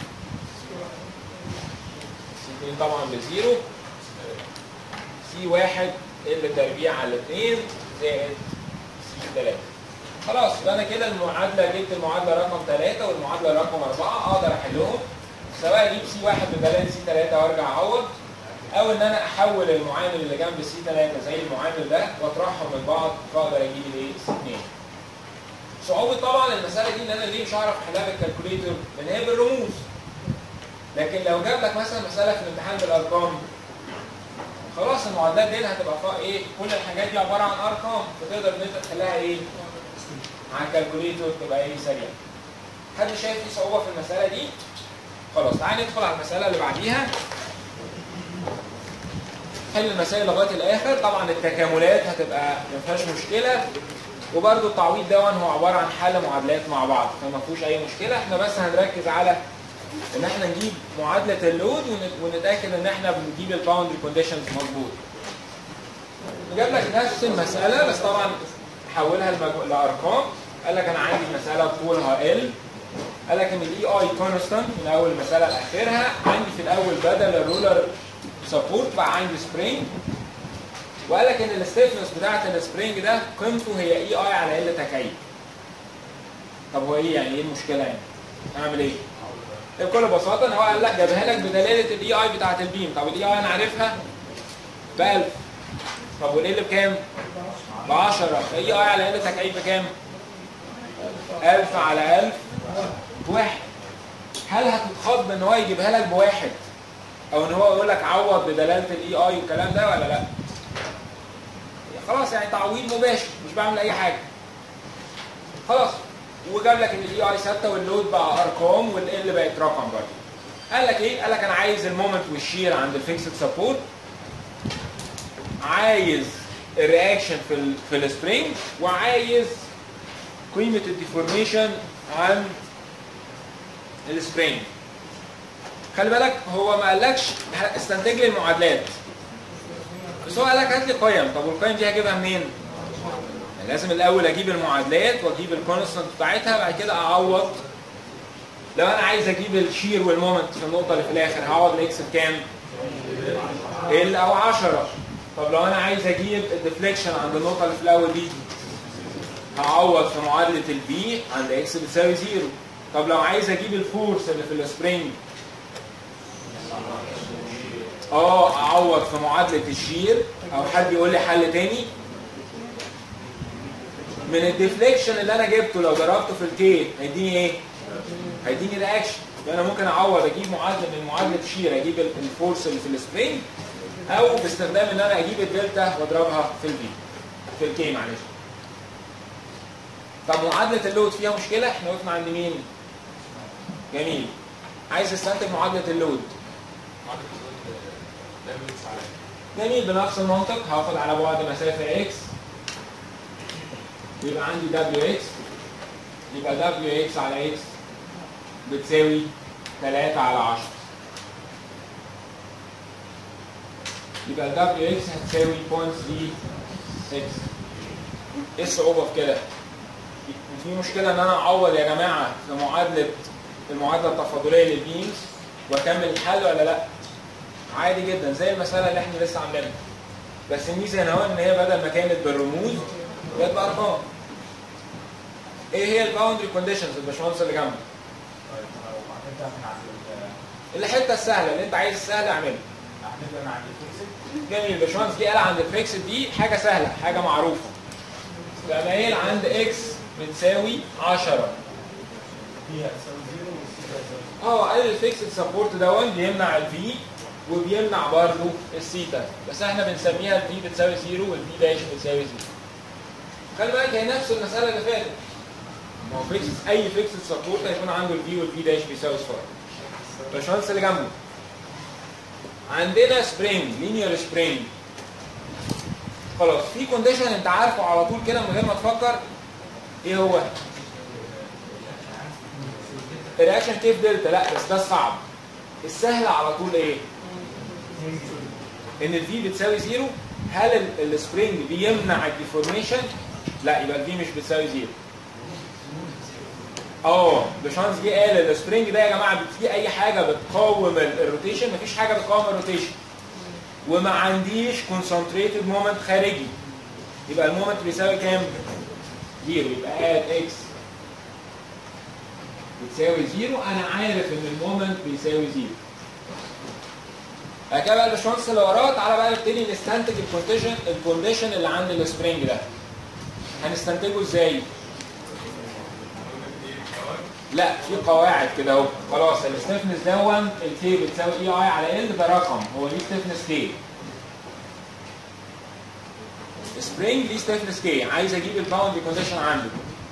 سي 2 طبعا بزيرو سي 1 ال تربيع على 2 زائد سي 3 خلاص يبقى انا كده المعادله جبت المعادله رقم 3 والمعادله رقم 4 اقدر احلهم سواء اجيب سي 1 بدلاله سي 3 وارجع اعوض او ان انا احول المعامل اللي جنب سي 3 زي المعامل ده واطرحهم من بعض فاقدر اجيب الايه سي 2 صعوبه طبعا المساله دي ان انا ليه مش هعرف احلها بالكالكوليتر لان هي بالرموز لكن لو جاب لك مثلا مساله في الامتحان بالارقام خلاص المعادلات دي هتبقى فا ايه كل الحاجات دي عباره عن ارقام فتقدر ان انت تحلها ايه على الكالكوليتر تبقى ايه سريعه حد شايف في صعوبه في المساله دي خلاص تعالى ندخل على المساله اللي بعديها حل المسائل لغايه الاخر طبعا التكاملات هتبقى ما فيهاش مشكله وبرده التعويض ده هو عباره عن حل معادلات مع بعض فما فيهوش اي مشكله احنا بس هنركز على ان احنا نجيب معادله اللود ونتاكد ان احنا بنجيب الباوندري كونديشنز مظبوط جاب لك نفس المساله بس طبعا حولها المجو... لارقام قال لك انا عندي مساله طولها ال قال لك ان الاي اي كونستانت من اول المساله لاخرها عندي في الاول بدل الرولر سبورت بقى عندي سبرينج وقال لك ان الستيفنس بتاعت السبرينج ده قيمته هي اي اي على ال تكعيب طب هو ايه يعني ايه المشكله يعني؟ اعمل ايه؟ بكل بساطه ان هو قال لك جابها لك بدلاله الاي اي بتاعت البيم طب الاي اي انا عارفها ب 1000 طب والال بكام؟ ب 10 اي اي على ال تكعيب بكام؟ 1000 على 1000 بواحد هل هتتخض ان هو يجيبها لك بواحد او ان هو يقول لك عوض بدلاله الاي اي والكلام ده ولا لا؟ خلاص يعني تعويض مباشر مش بعمل اي حاجه خلاص وجاب لك ان الاي اي ثابته واللود بقى ارقام والال بقت رقم برضه قال لك ايه؟ قال لك انا عايز المومنت والشير عند الفيكسد سبورت عايز الرياكشن في ال في السبرينج وعايز قيمه الديفورميشن عند السبرينج خلي بالك هو ما قالكش استنتج لي المعادلات بس هو قال لك هات لي قيم طب والقيم دي هجيبها منين؟ يعني لازم الاول اجيب المعادلات واجيب الكونستنت بتاعتها بعد كده اعوض لو انا عايز اجيب الشير والمومنت في النقطه اللي في الاخر هعوض الاكس بكام؟ ال او 10 طب لو انا عايز اجيب الديفليكشن عند النقطه اللي في الاول دي هعوض في معادله البي عند اكس بتساوي زيرو طب لو عايز اجيب الفورس اللي في السبرينج اه اعوض في معادله الشير او حد يقول لي حل تاني من الديفليكشن اللي انا جبته لو ضربته في الكي هيديني ايه؟ هيديني رياكشن يبقى انا ممكن اعوض اجيب معادله من معادله الشير اجيب ال- الفورس اللي في السبرينج او باستخدام ان انا اجيب الدلتا واضربها في الفي في الكي معلش طب معادله اللود فيها مشكله احنا وقفنا عند مين؟ جميل عايز استنتج معادله اللود جميل بنفس المنطق هاخد على بعد مسافة اكس يبقى عندي دبليو اكس يبقى دبليو اكس على اكس بتساوي 3 على 10 يبقى دبليو اكس هتساوي 0.36 ايه الصعوبة في كده؟ في مشكلة ان انا اعوض يا جماعة في معادلة المعادلة التفاضلية للبيمز واكمل الحل ولا لا؟ عادي جدا زي المساله اللي احنا لسه عاملينها بس الميزه هنا هو ان هي بدل ما كانت بالرموز بقت بارقام ايه هي الباوندري كونديشنز الباشمهندس اللي جنبك الحته السهله اللي انت عايز السهل اعملها جميل الباشمهندس جه قال عند الفيكسد دي حاجه سهله حاجه معروفه يبقى مايل عند اكس بتساوي 10 اه قال الفيكسد سبورت دون بيمنع الفي وبيمنع برضه السيتا بس احنا بنسميها الفي بتساوي زيرو والفي داش بتساوي زيرو خلي بالك هي نفس المساله اللي فاتت ما هو فيكس اي فيكسد سبورت هيكون عنده الفي والفي داش بيساوي صفر الباشمهندس اللي جنبه عندنا سبرينج لينير سبرينج خلاص في كونديشن انت عارفه على طول كده من غير ما تفكر ايه هو؟ الرياكشن كيف دلتا لا بس ده صعب السهل على طول ايه؟ ان الفي بتساوي زيرو هل ال- السبرينج بيمنع الديفورميشن؟ لا يبقى الفي مش بتساوي زيرو. اه باشمهندس جه قال السبرينج ده يا جماعه في اي حاجه بتقاوم ال- الروتيشن مفيش حاجه بتقاوم الروتيشن. وما عنديش كونسنتريتد مومنت خارجي. يبقى المومنت بيساوي كام؟ زيرو يبقى اد اكس بتساوي زيرو انا عارف ان المومنت بيساوي زيرو. بعد كده بقى الباشمهندس اللي وراه تعالى بقى نبتدي نستنتج الكونديشن الكونديشن اللي عند السبرينج ده. هنستنتجه ازاي؟ لا في قواعد كده اهو خلاص الستيفنس دون الكي بتساوي اي اي على ال ده رقم هو ليه ستيفنس كي سبرينج ليه ستيفنس كي عايز اجيب الباوندري كونديشن عنده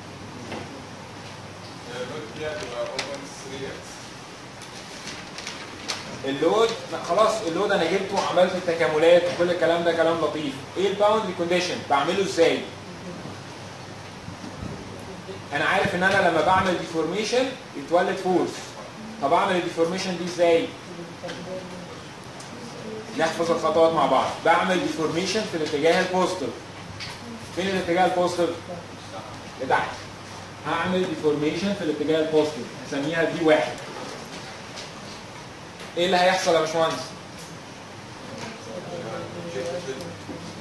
اللود لا خلاص اللود انا جبته وعملت التكاملات وكل الكلام ده كلام لطيف ايه الباوندري كونديشن بعمله ازاي انا عارف ان انا لما بعمل ديفورميشن يتولد فورس طب اعمل الديفورميشن دي ازاي نحفظ الخطوات مع بعض بعمل ديفورميشن في الاتجاه البوزيتيف فين الاتجاه البوزيتيف لتحت هعمل ديفورميشن في الاتجاه البوزيتيف هسميها دي واحد ايه اللي هيحصل يا باشمهندس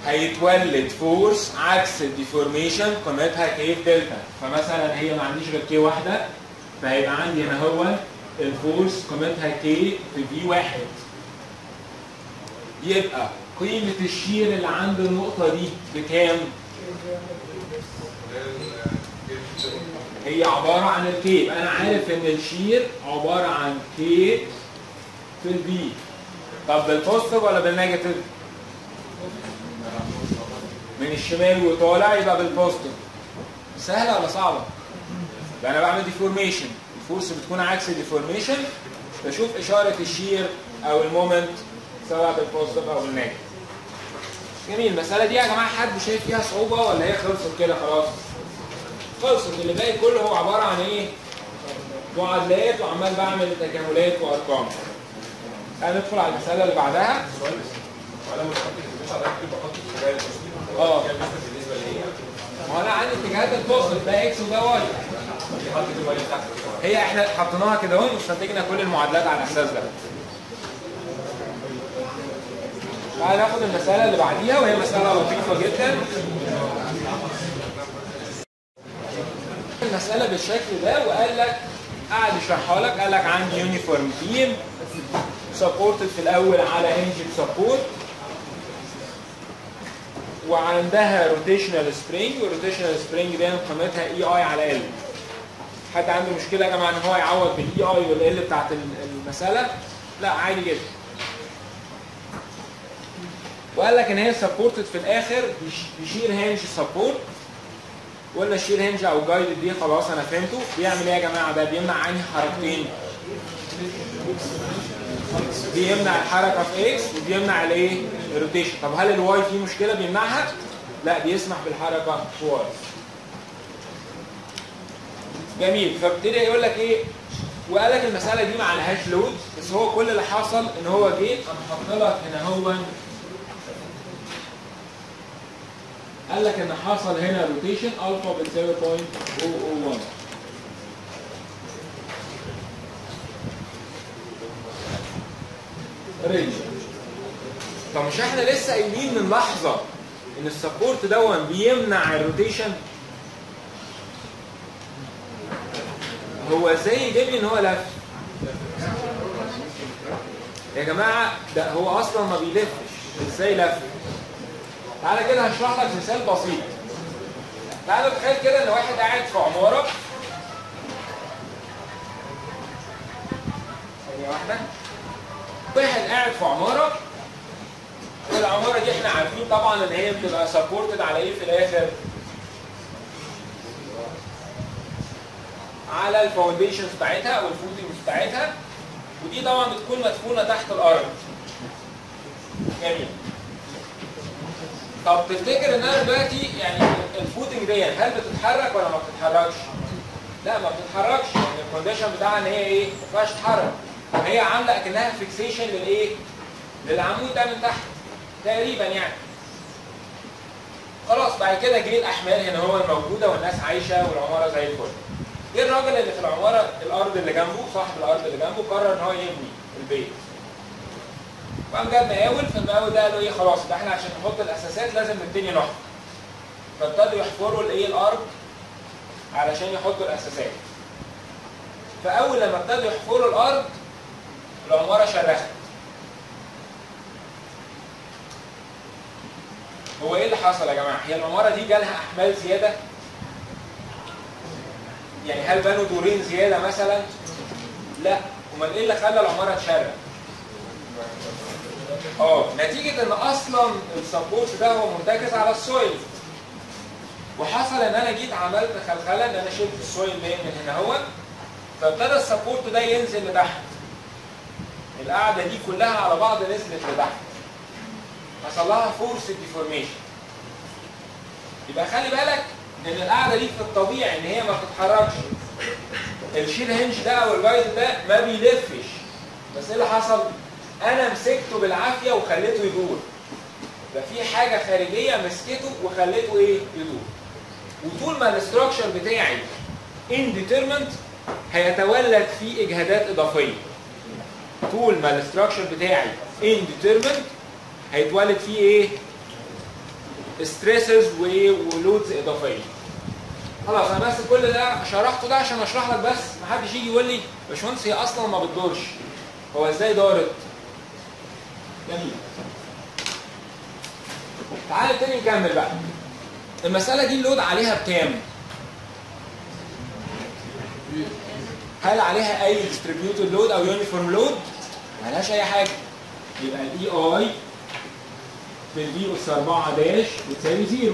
هيتولد فورس عكس الديفورميشن قيمتها كي في دلتا فمثلا هي ما عنديش غير كي واحده فهيبقى عندي هنا هو الفورس قيمتها كي في في واحد يبقى قيمة الشير اللي عند النقطة دي بكام؟ هي عبارة عن الكي يبقى أنا عارف إن الشير عبارة عن كي في البي طب بالبوزيتيف ولا بالنيجاتيف؟ من الشمال وطالع يبقى بالبوزيتيف سهلة ولا صعبة؟ يبقى أنا بعمل ديفورميشن الفورس بتكون عكس الديفورميشن بشوف إشارة الشير أو المومنت سواء بالبوزيتيف أو بالنيجاتيف جميل المسألة دي يا جماعة حد شايف فيها صعوبة ولا هي خلصت كده خلاص؟ خلصت اللي باقي كله هو عبارة عن إيه؟ معادلات وعمال بعمل تكاملات وأرقام. هندخل على المسألة اللي بعدها. اه ما هو انا عندي اتجاهات الفصل ده اكس وده واي هي احنا حطيناها كده اهو واستنتجنا كل المعادلات على الاساس ده تعالى ناخد المسألة اللي بعديها وهي مسألة لطيفة جدا المسألة بالشكل ده وقال لك قعد يشرحها لك قال لك عندي يونيفورم بيم سبورتد في الأول على هنجد سبورت وعندها روتيشنال سبرينج والروتيشنال سبرينج دي قيمتها اي اي على ال حد عنده مشكله يا جماعه ان هو يعوض بالاي اي والال بتاعت المساله لا عادي جدا وقال لك ان هي سبورتد في الاخر بشير هنج سبورت ولا الشير هنج او جايد دي خلاص انا فهمته بيعمل ايه يا جماعه ده بيمنع عني حركتين بيمنع الحركه في اكس وبيمنع الايه الروتيشن طب هل الواي فيه مشكله بيمنعها لا بيسمح بالحركه في واي جميل فابتدي يقول لك ايه وقال لك المساله دي ما عليهاش لود بس هو كل اللي حصل ان هو جه قام حط لك هنا هو قال لك ان حصل هنا روتيشن الفا بتساوي 0.001 رينج طب مش احنا لسه قايلين من لحظه ان السبورت دون بيمنع الروتيشن هو ازاي يجيب لي ان هو لف يا جماعه ده هو اصلا ما بيلفش ازاي لف تعالى كده هشرح لك مثال بسيط تعالى تخيل كده ان واحد قاعد في عماره ثانيه واحده واحد قاعد في عماره والعماره دي احنا عارفين طبعا ان هي بتبقى سبورتد على ايه في الاخر؟ على الفاونديشنز بتاعتها او الفوتنجز بتاعتها ودي طبعا بتكون مدفونه تحت الارض. جميل. طب تفتكر ان انا دلوقتي يعني الفوتنج دي هل بتتحرك ولا ما بتتحركش؟ لا ما بتتحركش يعني الكونديشن بتاعها ان هي ايه؟ ما ينفعش تتحرك. هي عامله اكنها فيكسيشن للايه؟ للعمود ده من تحت تقريبا يعني. خلاص بعد كده جه الاحمال هنا هو الموجوده والناس عايشه والعماره زي الفل. جه الراجل اللي في العماره الارض اللي جنبه صاحب الارض اللي جنبه قرر ان هو يبني البيت. وقام جاب مقاول فالمقاول ده قال له ايه خلاص ده احنا عشان نحط الاساسات لازم نبتدي نحفر. فابتدوا يحفروا الايه الارض علشان يحطوا الاساسات. فاول لما ابتدوا يحفروا الارض العماره شرخت. هو ايه اللي حصل يا جماعه؟ هي العماره دي جالها احمال زياده؟ يعني هل بنوا دورين زياده مثلا؟ لا، امال ايه اللي خلى العماره تشرخ؟ اه نتيجه ان اصلا السبورت ده هو مرتكز على السويل وحصل ان انا جيت عملت خلخله ان انا شلت السويل من هنا هو فابتدى السبورت ده ينزل لتحت القاعده دي كلها على بعض نزلت لتحت حصل لها فورس ديفورميشن يبقى خلي بالك ان القاعده دي في الطبيعي ان هي ما بتتحركش الشيل هنج ده او الجايد ده ما بيلفش بس ايه اللي حصل؟ انا مسكته بالعافيه وخليته يدور يبقى في حاجه خارجيه مسكته وخليته ايه؟ يدور وطول ما الاستراكشر بتاعي انديترمنت هيتولد فيه اجهادات اضافيه طول ما الاستراكشر بتاعي انديترمنت هيتولد فيه ايه؟ ستريسز ولودز اضافيه خلاص انا بس كل ده شرحته ده عشان اشرح لك بس محدش يجي يقول لي باشمهندس هي اصلا ما بتدورش هو ازاي دارت جميل تعالى تاني نكمل بقى المسألة دي اللود عليها بكام؟ هل عليها أي distributed load أو uniform load؟ ملهاش أي حاجة يبقى الاي اي في البي اس 4 داش بتساوي زيرو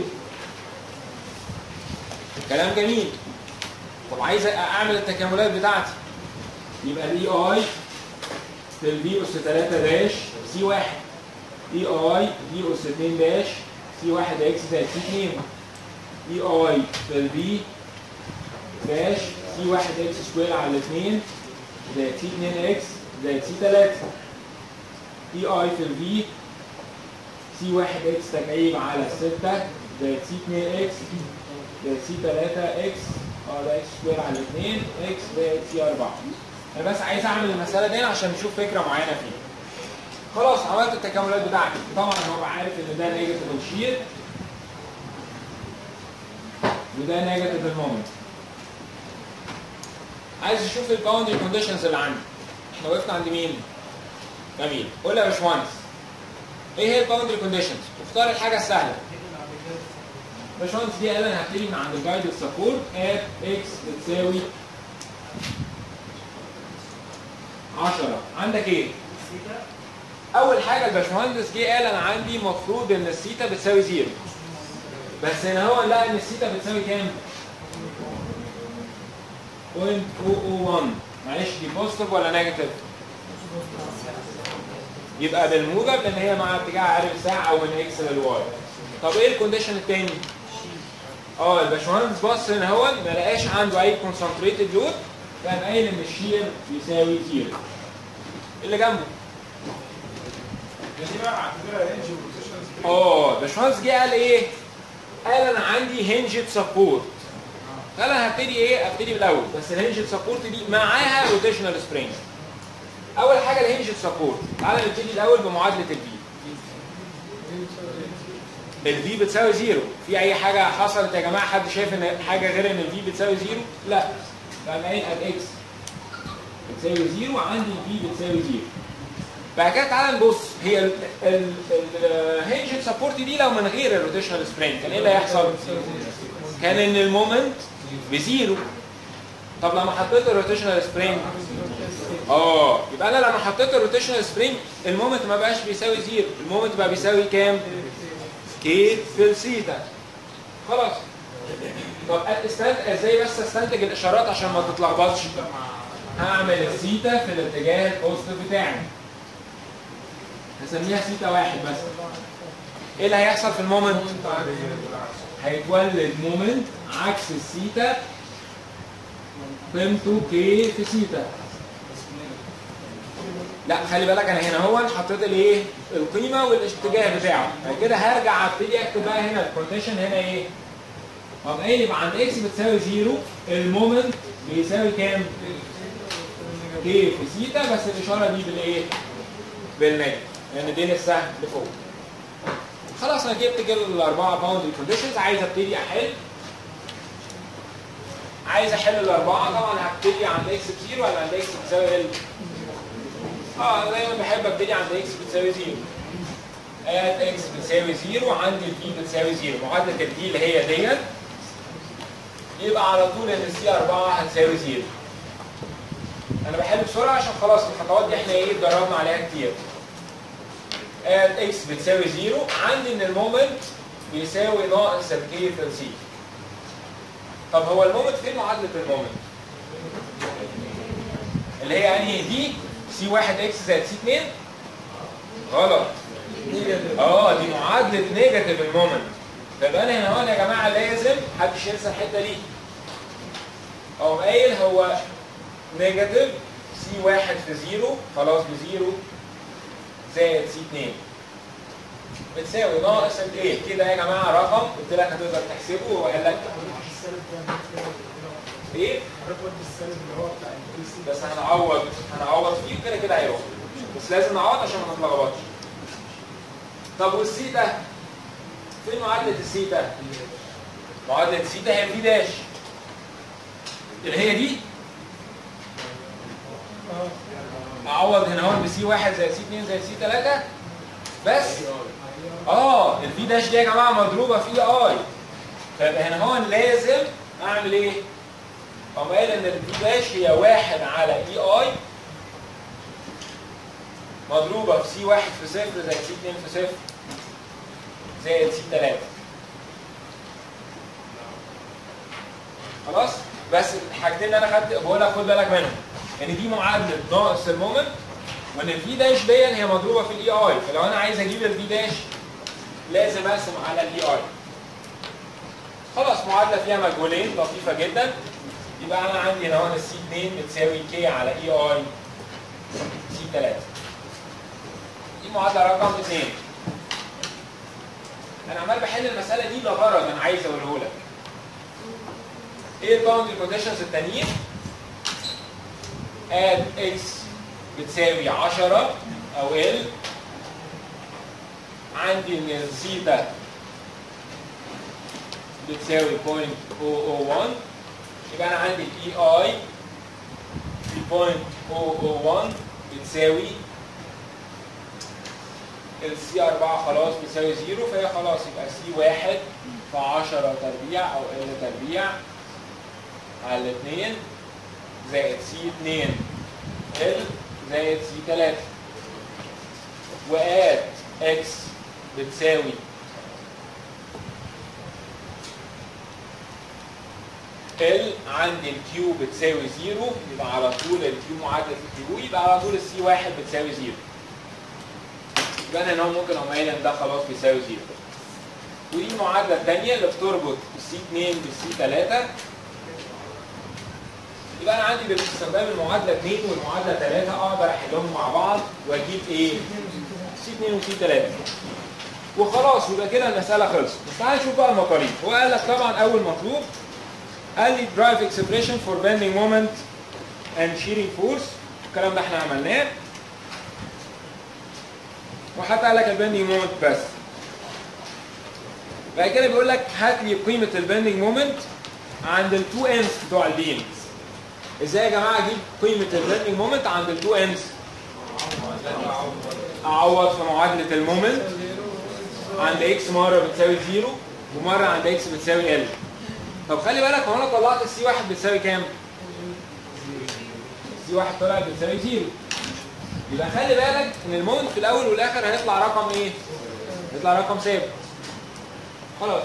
كلام جميل طب عايز اعمل التكاملات بتاعتي يبقى الاي اي في البي اس 3 داش سي 1 اي اي بي اس 2 داش سي 1 اكس زائد سي 2 اي اي في البي داش سي 1 اكس سكوير على 2 زائد سي 2 اكس زائد سي 3 اي اي في البي سي 1 اكس تكعيب على 6 زائد سي 2 اكس زائد سي 3 اكس اه ده اكس سكوير على 2 اكس زائد سي 4 انا بس عايز اعمل المساله دي عشان نشوف فكره معينه فيها خلاص عملت التكاملات بتاعتي طبعا هو عارف ان ده نيجاتيف الشير وده نيجاتيف المومنت عايز اشوف الباوندري كونديشنز اللي عندي احنا وقفنا عند مين؟ جميل قول يا باشمهندس ايه هي الباوندري كونديشنز؟ اختار الحاجه السهله باشمهندس دي قال انا هبتدي من عند الجايدد سبورت ات اكس بتساوي 10 عندك ايه؟ اول حاجه الباشمهندس جه قال انا عندي مفروض ان الثيتا بتساوي زيرو بس هنا هو لقى ان الثيتا بتساوي كام؟ 0.001 معلش دي بوزيتيف ولا نيجاتيف؟ يبقى بالموجب لان هي مع اتجاه عارف ساعه او من اكس للواي طب ايه الكونديشن التاني؟ اه الباشمهندس بص هنا هو ما لقاش عنده اي كونسنتريتد لود فقام قايل ان الشير بيساوي زيرو اللي جنبه دي بقى بعتبرها رينج وبوزيشنز اه باشمهندس جه قال ايه؟ قال انا عندي هنجد سبورت قال انا هبتدي ايه؟ ابتدي بالاول بس الهنجد سبورت دي معاها روتيشنال سبرينج اول حاجه الهنجد سبورت تعالى نبتدي الاول بمعادله الفي الفي بتساوي زيرو في اي حاجه حصلت يا جماعه حد شايف ان حاجه غير ان الفي بتساوي زيرو لا فانا قايل الاكس بتساوي زيرو عندي الفي بتساوي زيرو بعد كده تعالى نبص هي الهنج سبورت دي لو من غير الروتيشنال سبرينج كان ايه اللي هيحصل؟ كان ان المومنت بزيرو طب لما حطيت الروتيشنال سبرينج اه يبقى انا لما حطيت الروتيشنال سبرينج المومنت ما بقاش بيساوي زيرو المومنت بقى بيساوي كام؟ كي في الثيتا خلاص طب استنت ازاي بس استنتج الاشارات عشان ما تتلخبطش هعمل الثيتا في الاتجاه البوزيتيف بتاعي هسميها ثيتا واحد بس ايه اللي هيحصل في المومنت؟ هيتولد مومنت عكس الثيتا قيمته كي في ثيتا لا خلي بالك انا هنا هو حطيت الايه القيمه والاتجاه بتاعه بعد كده هرجع ابتدي اكتب بقى هنا الكونديشن هنا ايه طب ايه يبقى عند اكس بتساوي زيرو المومنت بيساوي كام كي في ثيتا بس الاشاره دي بالايه بالنجم لان دي السهم لفوق خلاص انا جبت كده الاربعه باوندري كونديشنز عايز ابتدي احل عايز احل الاربعه طبعا هبتدي عند اكس بزيرو ولا عند اكس بتساوي ال اه انا دايما بحب ابتدي عند اكس بتساوي زيرو ات اكس بتساوي زيرو عندي الفي بتساوي زيرو معادله الفي اللي هي ديت يبقى على طول ان السي 4 هتساوي زيرو انا بحل بسرعه عشان خلاص الخطوات دي احنا ايه اتدربنا عليها كتير ات اكس بتساوي زيرو عندي ان المومنت بيساوي ناقص الكي في السي طب هو المومنت فين معادله المومنت؟ اللي هي انهي دي سي 1 اكس زائد سي 2 غلط اه دي معادله نيجاتيف المومنت فيبقى انا هنا هون يا جماعه لازم محدش ينسى الحته دي اقوم قايل هو نيجاتيف سي 1 في زيرو خلاص بزيرو زائد سي 2 بتساوي ناقص الايه كده يا جماعه رقم قلت لك هتقدر تحسبه وقال لك ايه بس هنعوض هنعوض فيه كده كده هيروح بس لازم نعوض عشان ما نتلخبطش طب والسي ده فين معادله الثيتا؟ معادله الثيتا هي الفي داش اللي هي دي اه اعوض هنا هون بسي 1 زائد سي 2 زائد سي 3 بس اه الفي داش دي يا جماعه مضروبه في اي فيبقى هنا هون لازم اعمل ايه؟ اقوم قايل ان الفي داش هي 1 على اي اي مضروبه في سي 1 في صفر زائد سي 2 في صفر زائد سي 3 خلاص بس الحاجتين اللي انا خدت بقول لك خد بالك منهم ان دي معادله ناقص المومنت وان الفي داش دي هي مضروبه في الاي اي فلو انا عايز اجيب الفي داش لازم اقسم على الاي اي خلاص معادله فيها مجهولين لطيفه جدا يبقى انا عندي هنا هون السي 2 بتساوي كي على اي اي سي 3 دي معادله رقم 2 انا عمال بحل المساله دي لغرض انا عايز اقوله لك ايه الباوندري كونديشنز التانيين اد اكس بتساوي 10 او ال عندي ان الزيتا بتساوي 0.001 يبقى انا عندي الاي اي في 0.001 بتساوي السي 4 خلاص بتساوي 0 فهي خلاص يبقى سي 1 في 10 تربيع او ال تربيع على 2 زائد سي 2 ال زائد سي 3 وآت اكس بتساوي ال عندي الكيو بتساوي 0 يبقى على طول الكيو معادله الكيو يبقى على طول السي 1 بتساوي 0 يبقى انا هنا ممكن اقوم قايل ان ده خلاص بيساوي 0 ودي المعادله الثانيه اللي بتربط السي 2 بالسي 3 يبقى انا عندي باستخدام المعادله 2 والمعادله 3 اقدر احلهم مع بعض واجيب ايه؟ سي 2 وسي 3 وخلاص يبقى كده المساله خلصت بس تعالى نشوف بقى المطالب هو قال لك طبعا اول مطلوب قال لي درايف اكسبريشن فور bending مومنت اند شيرنج فورس الكلام ده احنا عملناه وحتى قال لك البندنج مومنت بس بعد كده بيقول لك هات لي قيمه البندنج مومنت عند التو اندز بتوع البيم ازاي يا جماعه اجيب قيمه البندنج مومنت عند التو اندز اعوض في معادله المومنت عند اكس مره بتساوي زيرو ومره عند اكس بتساوي ال طب خلي بالك هو انا طلعت السي واحد بتساوي كام؟ السي واحد طلعت بتساوي زيرو يبقى خلي بالك ان المومنت في الاول والاخر هيطلع رقم ايه؟ هيطلع رقم ثابت خلاص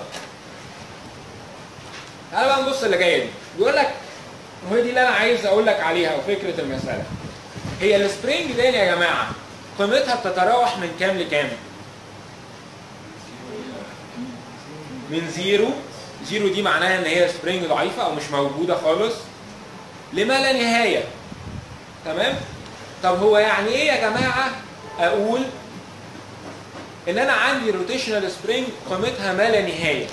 تعالى بقى نبص اللي جايه دي بيقول لك وهي دي اللي انا عايز اقول لك عليها وفكره المساله هي السبرينج دي يا جماعه قيمتها بتتراوح من كام لكام؟ من زيرو زيرو دي معناها ان هي سبرينج ضعيفه او مش موجوده خالص لما لا نهايه تمام طب هو يعني ايه يا جماعه اقول ان انا عندي روتيشنال سبرينج قيمتها ما لا نهايه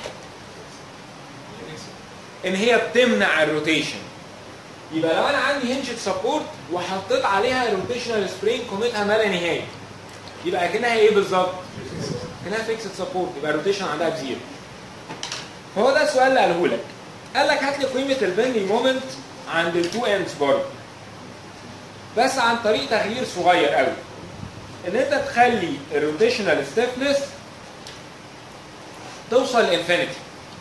ان هي بتمنع الروتيشن يبقى لو انا عندي هنجة سبورت وحطيت عليها روتيشنال سبرينج قيمتها ما لا نهايه يبقى كانها ايه بالظبط؟ كانها فيكسد سبورت يبقى الروتيشن عندها بزيرو فهو ده السؤال اللي قاله لك قال لك هات لي قيمه البندنج مومنت عند التو اندز برضه بس عن طريق تغيير صغير قوي ان انت تخلي الروتيشنال ستيفنس توصل لانفينيتي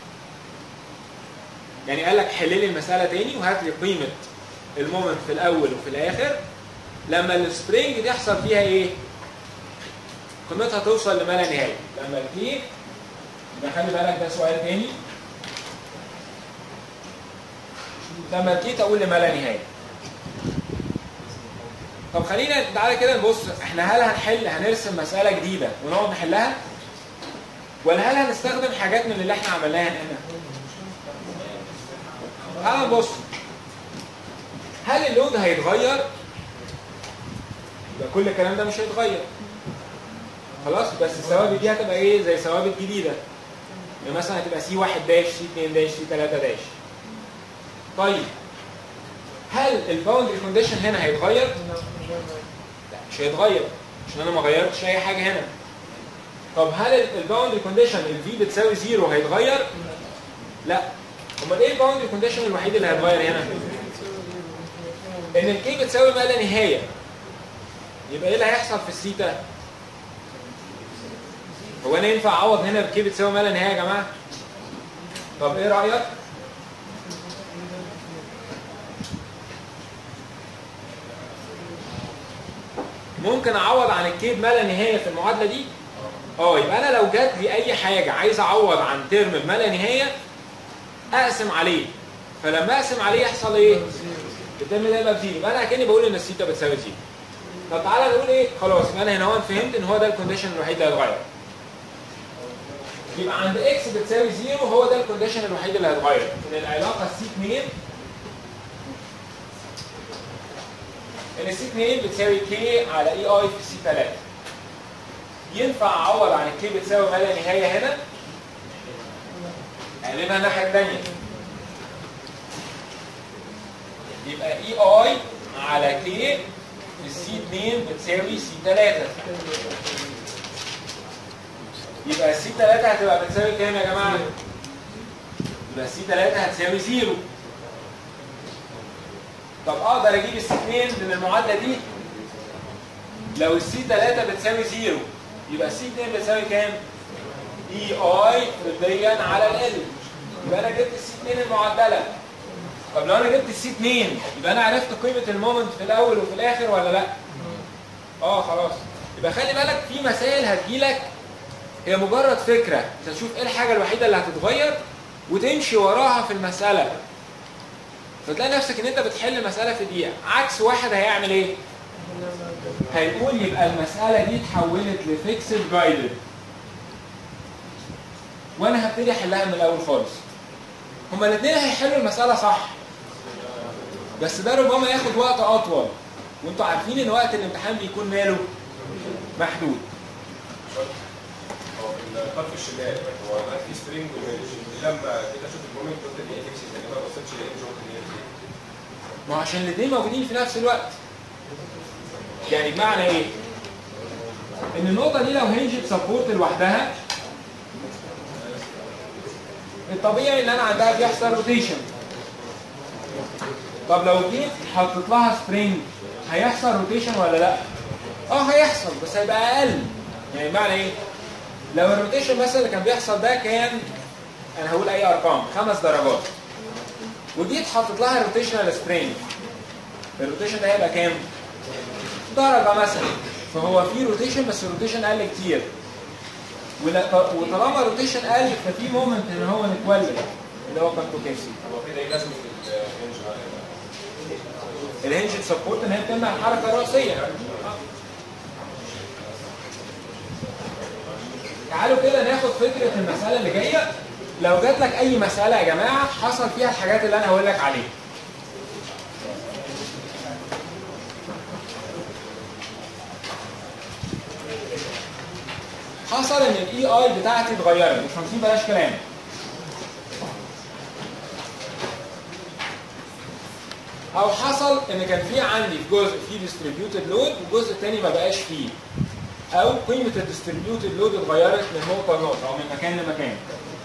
يعني قال لك حل لي المساله تاني وهات لي قيمه المومنت في الاول وفي الاخر لما السبرينج دي يحصل فيها ايه؟ قيمتها توصل لما لا نهايه لما الكي يبقى خلي بالك ده سؤال تاني لما الكي تقول لما لا نهايه طب خلينا تعالى كده نبص احنا هل هنحل هنرسم مساله جديده ونقعد نحلها ولا هل هنستخدم حاجات من اللي احنا عملناها هنا تعالى نبص هل اللود هيتغير يبقى كل الكلام ده مش هيتغير خلاص بس الثوابت دي هتبقى ايه زي ثوابت جديده يعني مثلا هتبقى سي 1 داش سي 2 داش سي 3 داش طيب هل الباوندري كونديشن هنا هيتغير؟ لا مش هيتغير عشان انا ما غيرتش اي حاجه هنا طب هل الباوندري كونديشن الفي بتساوي زيرو هيتغير؟ لا امال ايه الباوندري كونديشن الوحيد اللي هيتغير هنا؟ ان الكي بتساوي ما لا نهايه يبقى ايه اللي هيحصل في السيتا؟ هو انا ينفع اعوض هنا بكي بتساوي ما لا نهايه يا جماعه؟ طب ايه رايك؟ ممكن اعوض عن الكي بما لا نهايه في المعادله دي؟ اه يبقى انا لو جات لي اي حاجه عايز اعوض عن ترم بما لا نهايه اقسم عليه فلما اقسم عليه يحصل ايه؟ الترم ده يبقى بزيرو يبقى انا كاني بقول ان الثيتا بتساوي زيرو طب تعالى نقول ايه؟ خلاص يبقى انا هنا هون فهمت ان هو ده الكونديشن الوحيد اللي هيتغير يبقى عند اكس بتساوي زيرو هو ده الكونديشن الوحيد اللي هيتغير ان العلاقه سي 2 ان سي 2 بتساوي كي على اي اي في سي 3 ينفع اعوض عن الكي بتساوي ما لا نهايه هنا اقلبها الناحيه الثانيه يبقى اي اي على كي في سي 2 بتساوي سي 3 يبقى سي 3 هتبقى بتساوي كام يا جماعه؟ يبقى سي 3 هتساوي زيرو طب اقدر اجيب السي 2 من المعادله دي لو السي 3 بتساوي زيرو يبقى السي 2 بتساوي كام؟ اي اي ضديا على ال يبقى انا جبت السي 2 المعدله طب لو انا جبت السي 2 يبقى انا عرفت قيمه المومنت في الاول وفي الاخر ولا لا؟ اه خلاص يبقى خلي بالك في مسائل هتجيلك هي مجرد فكره انت تشوف ايه الحاجه الوحيده اللي هتتغير وتمشي وراها في المساله فتلاقي نفسك ان انت بتحل مساله في دقيقه عكس واحد هيعمل ايه؟ هيقول يبقى المساله دي اتحولت لفيكسد جايدد وانا هبتدي احلها من الاول خالص هما الاثنين هيحلوا المساله صح بس ده ربما ياخد وقت اطول وانتوا عارفين ان وقت الامتحان بيكون ماله محدود هو في الخط الشمال هو عمل في سبرينج وميلج لما جيت اشوف المومنت قلت دي افكس يعني ما بصيتش لقيت ممكن هي دي ما هو عشان الاثنين موجودين في نفس الوقت يعني بمعنى ايه؟ ان النقطه دي لو هنجت سبورت لوحدها الطبيعي ان انا عندها بيحصل روتيشن طب لو جيت حطيت لها سبرينج هيحصل روتيشن ولا لا؟ اه هيحصل بس هيبقى اقل يعني بمعنى ايه؟ لو الروتيشن مثلا اللي كان بيحصل ده كان انا هقول اي ارقام خمس درجات وجيت حاطط لها الروتيشنال سبرينج الروتيشن ده هيبقى كام؟ درجه مثلا فهو في روتيشن بس الروتيشن قل كتير ولا- وطالما الروتيشن قل ففي مومنت ان هو نتولد اللي هو كونتوكيسي هو كده ايه لازمه الهنج الهنج سبورت ان هي بتمنع الحركه الراسيه تعالوا كده ناخد فكره المساله اللي جايه لو جات لك اي مساله يا جماعه حصل فيها الحاجات اللي انا هقول لك عليها حصل ان الاي اي بتاعتي اتغيرت مش هنسيب بلاش كلام او حصل ان كان في عندي في جزء فيه ديستريبيوتد لود والجزء الثاني ما بقاش فيه او قيمه الديستريبيوتد لود اتغيرت من نقطه لنقطه او من مكان لمكان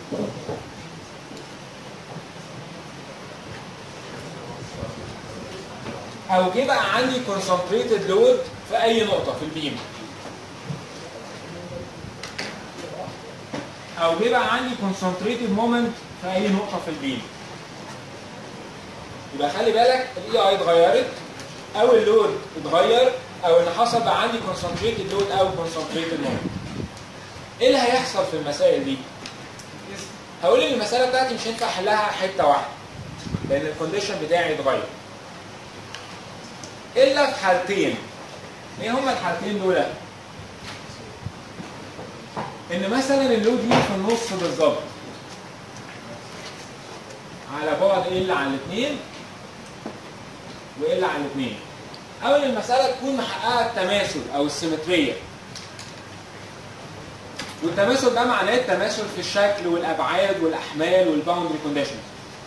او جه بقى عندي كونسنتريتد لود في اي نقطه في البيم او جه بقى عندي كونسنتريتد مومنت في اي نقطه في البيم يبقى خلي بالك الاي اي اتغيرت او اللود اتغير او ان حصل بقى عندي كونسنتريتد لود او كونسنتريتد مومنت ايه اللي هيحصل في المسائل دي هقول ان المساله بتاعتي مش هينفع احلها حته واحده لان الكونديشن بتاعي اتغير الا في حالتين ايه هما الحالتين دول ان مثلا اللود يجي في النص بالظبط على بعد ال على الاثنين وال على الاثنين او ان المساله تكون محققه التماثل او السيمتريه والتماثل ده معناه التماثل في الشكل والابعاد والاحمال والباوندري كونديشنز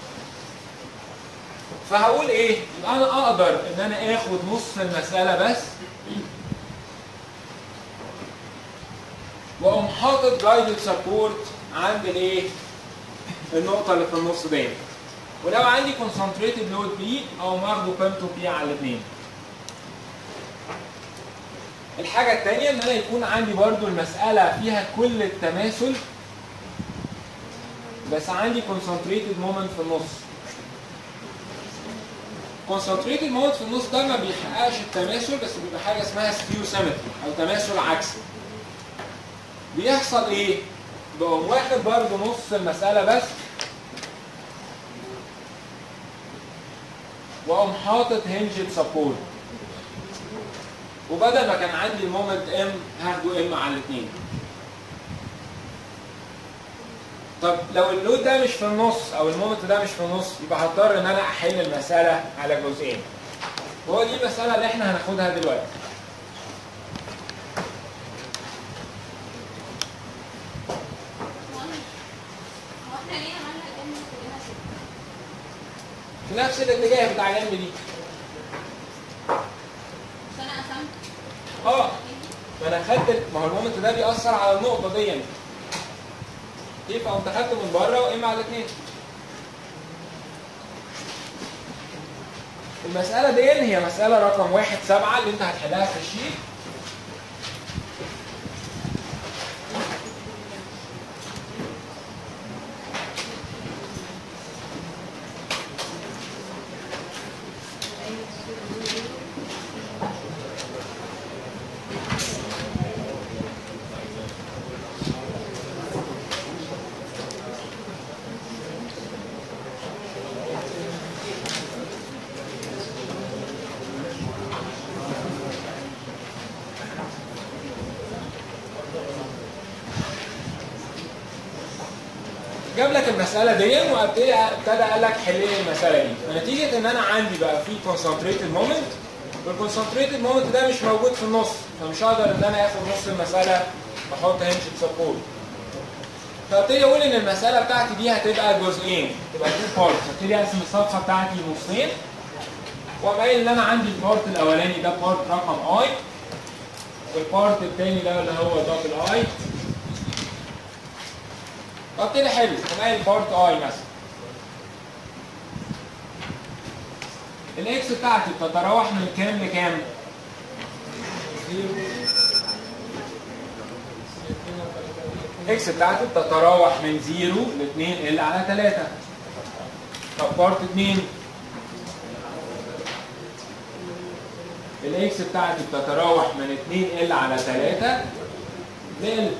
فهقول ايه يبقى انا اقدر ان انا اخد نص المساله بس واقوم حاطط جايدد سبورت عند الايه؟ النقطه اللي في النص دي ولو عندي كونسنتريتد لود بي او ماخده قيمته بي على الاثنين الحاجة التانية ان انا يكون عندي برضو المسألة فيها كل التماثل بس عندي concentrated moment في النص concentrated moment في النص ده ما بيحققش التماثل بس بيبقى حاجة اسمها skew symmetry او تماثل عكسي بيحصل ايه؟ بقوم واخد برضو نص المسألة بس واقوم حاطط هنجد سبورت وبدل ما كان عندي المومنت ام هاخده ام على الاثنين طب لو اللود ده مش في النص او المومنت ده مش في النص يبقى هضطر ان انا احل المساله على جزئين وهو دي المساله اللي احنا هناخدها دلوقتي هو احنا ليه عملنا الام كلنا ستة؟ في نفس الاتجاه بتاع الام دي عشان انا قسمت اه ما انا خدت ما هو المومنت ده بيأثر على النقطه دي يعني. كيف قمت خدته من بره وام على الاثنين المسألة دي هي مسألة رقم واحد سبعة اللي انت هتحلها في الشيت جاب لك المسألة دي وابتدي ابتدى قال لك حل لي المسألة دي فنتيجة ان انا عندي بقى في concentrated moment والconcentrated moment ده مش موجود في النص فمش هقدر ان انا اخد نص المسألة واحط هنش سبورت فابتدي اقول ان المسألة بتاعتي دي هتبقى جزئين تبقى تو بارتس ابتدي اقسم الصفحة بتاعتي نصين واقوم قايل ان انا عندي البارت الاولاني ده بارت رقم اي والبارت الثاني ده اللي هو دبل اي ابتدي احل هنلاقي البارت اي مثلا الاكس بتاعتي بتتراوح من كام لكام؟ الاكس بتاعتي بتتراوح من 0 ل 2 ال على 3 طب بارت 2 الاكس بتاعتي بتتراوح من 2 ال على 3 ل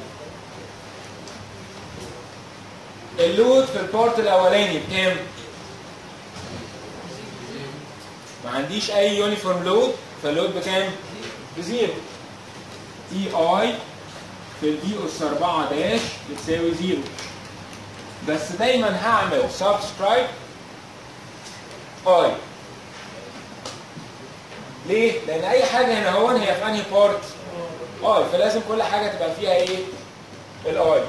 اللود في البارت الاولاني بكام؟ ما عنديش اي يونيفورم لود فاللود بكام؟ بزيرو تي اي في البي اس 4 داش بتساوي زيرو بس دايما هعمل سبسكرايب اي ليه؟ لان اي حاجه هنا هون هي في انهي بارت؟ اي فلازم كل حاجه تبقى فيها ايه؟ الاي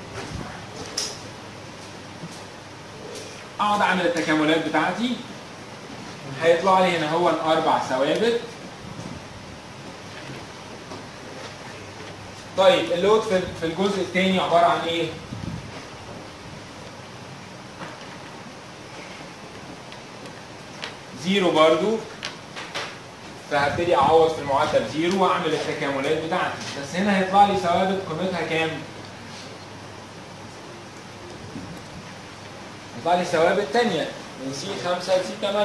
اقعد اعمل التكاملات بتاعتي هيطلع لي هنا هو اربع ثوابت طيب اللود في في الجزء الثاني عباره عن ايه؟ زيرو برضو فهبتدي اعوض في المعدل زيرو واعمل التكاملات بتاعتي بس هنا هيطلع لي ثوابت قيمتها كام؟ يطلع لي ثوابت تانية من سي 5 لسي 8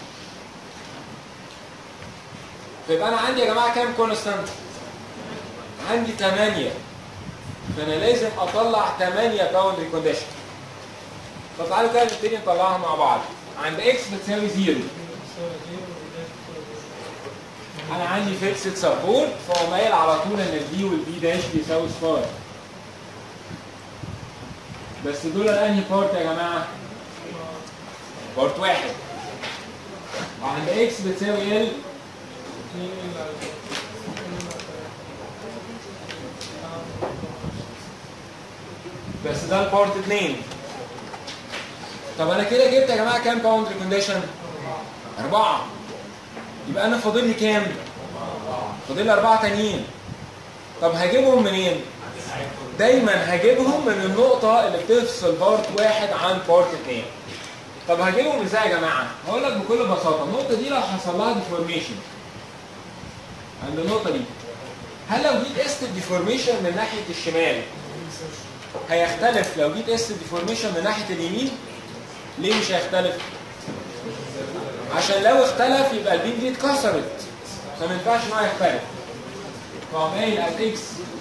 فيبقى انا عندي يا جماعه كام كونستانت؟ عندي 8 فانا لازم اطلع 8 باوندري كونديشن طب تعالوا كده نبتدي نطلعها مع بعض عند اكس بتساوي 0 انا عندي فيكسد سبورت فهو مايل على طول ان البي والبي داش بيساوي صفار بس دول انهي بارت يا جماعه؟ بارت واحد وعند اكس بتساوي ال بس ده البارت 2 طب انا كده جبت يا جماعه كام باوندري كونديشن؟ أربعة يبقى أنا فاضل لي كام؟ فاضل لي أربعة تانيين طب هجيبهم منين؟ دايما هجيبهم من النقطة اللي بتفصل بارت واحد عن بارت اتنين طب هجيبهم ازاي يا جماعة؟ هقول لك بكل بساطة النقطة دي لو حصل لها ديفورميشن عند النقطة دي هل لو جيت قست الديفورميشن من ناحية الشمال هيختلف لو جيت قست الديفورميشن من ناحية اليمين؟ ليه مش هيختلف؟ عشان لو اختلف يبقى البيم دي اتكسرت فما ينفعش ان هو يختلف فهو قايل at x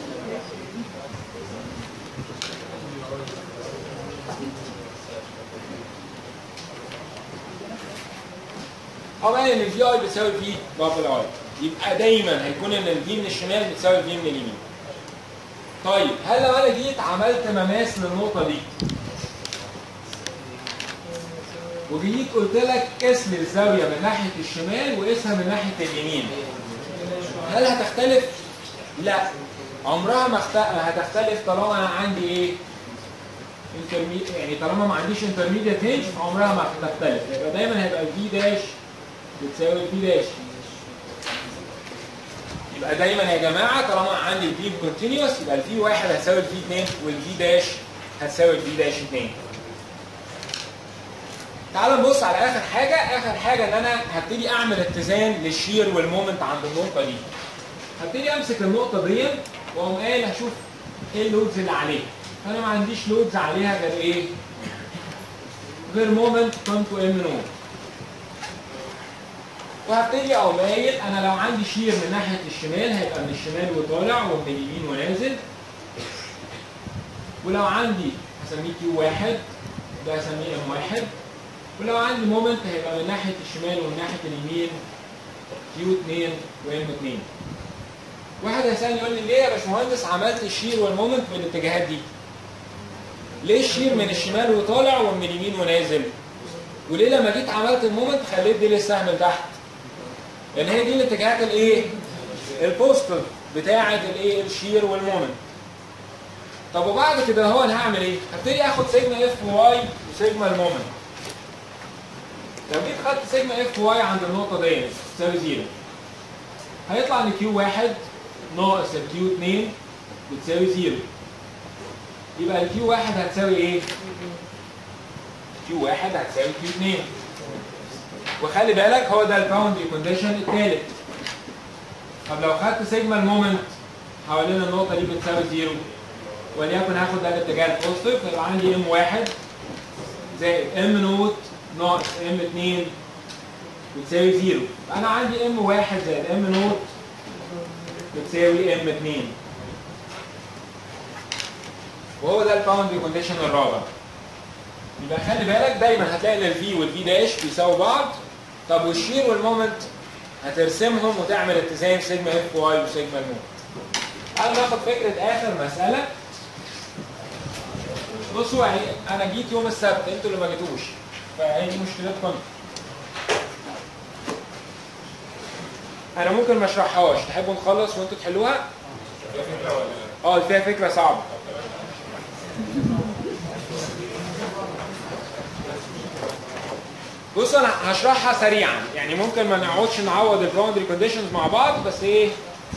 هو قايل ان الفي اي بتساوي في دبل اي يبقى دايما هيكون ان الفي من الشمال بتساوي الفي من اليمين طيب هل لو انا جيت عملت مماس للنقطه دي وجيت قلت لك قيس لي الزاويه من ناحيه الشمال وقيسها من ناحيه اليمين هل هتختلف؟ لا عمرها ما اخت- ما هتختلف طالما انا عندي ايه؟ intermediate- يعني طالما ما عنديش انترميديت رينج عمرها ما هتختلف يبقى دايما هيبقى الفي داش بتساوي الفي داش يبقى دايما يا جماعه طالما عندي الفي كونتينوس يبقى الفي واحد هتساوي الفي 2 والفي داش هتساوي الفي داش 2 تعال نبص على اخر حاجه اخر حاجه ان انا هبتدي اعمل اتزان للشير والمومنت عند النقطه دي هبتدي امسك النقطه دي واقوم قايل هشوف ايه اللودز اللي عليها فانا ما عنديش لودز عليها غير ايه غير مومنت قيمته ام نود وهبتدي اقوم قايل انا لو عندي شير من ناحيه الشمال هيبقى من الشمال وطالع ومن اليمين ونازل ولو عندي هسميه كيو واحد ده هسميه ام واحد ولو عندي مومنت هيبقى من ناحيه الشمال ومن ناحيه اليمين كيو 2 وام 2 واحد هيسالني يقول لي ليه يا باشمهندس عملت الشير والمومنت بالاتجاهات دي؟ ليه الشير من الشمال وطالع ومن اليمين ونازل؟ وليه لما جيت عملت المومنت خليت دي للسهم لتحت؟ لان هي دي الاتجاهات الايه؟ البوستيف بتاعه الايه؟ الشير والمومنت. طب وبعد كده هو انا هعمل ايه؟ هبتدي اخد سيجما اف واي وسيجما المومنت. لو جيت خدت سيجما اف واي عند النقطه دي تساوي زيرو هيطلع ان كيو واحد ناقص الكيو 2 بتساوي زيرو يبقى الكيو واحد هتساوي ايه؟ كيو واحد هتساوي كيو 2 وخلي بالك هو ده الباوندري كونديشن الثالث طب لو خدت سيجما المومنت حوالين النقطه دي بتساوي زيرو وليكن هاخد ده الاتجاه البوزيتيف يبقى عندي ام واحد زائد ام نوت ناقص ام 2 بتساوي زيرو يبقى انا عندي ام واحد زائد ام نوت بتساوي ام 2 وهو ده الباوندري كونديشن الرابع يبقى خلي بالك دايما هتلاقي ان الفي والفي داش بيساووا بعض طب والشير والمومنت هترسمهم وتعمل اتزان سيجما اف واي وسيجما المومنت تعالوا ناخد فكره اخر مساله بصوا يعني انا جيت يوم السبت انتوا اللي ما جيتوش فهي دي مشكلتكم انا ممكن ما اشرحهاش تحبوا نخلص وانتوا تحلوها اه فيها فكره صعبه بص انا هشرحها سريعا يعني ممكن ما نقعدش نعوض الباوندري كونديشنز مع بعض بس ايه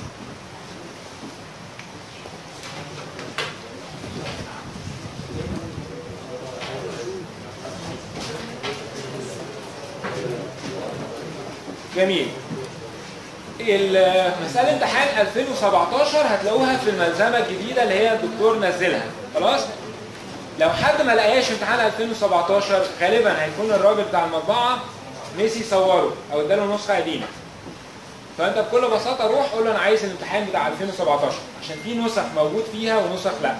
جميل المسألة امتحان 2017 هتلاقوها في الملزمة الجديدة اللي هي الدكتور نزلها خلاص لو حد ما لقاش امتحان 2017 غالبا هيكون الراجل بتاع المطبعة نسي يصوره او اداله نسخة قديمة فانت بكل بساطة روح قول له انا عايز الامتحان بتاع 2017 عشان في نسخ موجود فيها ونسخ لا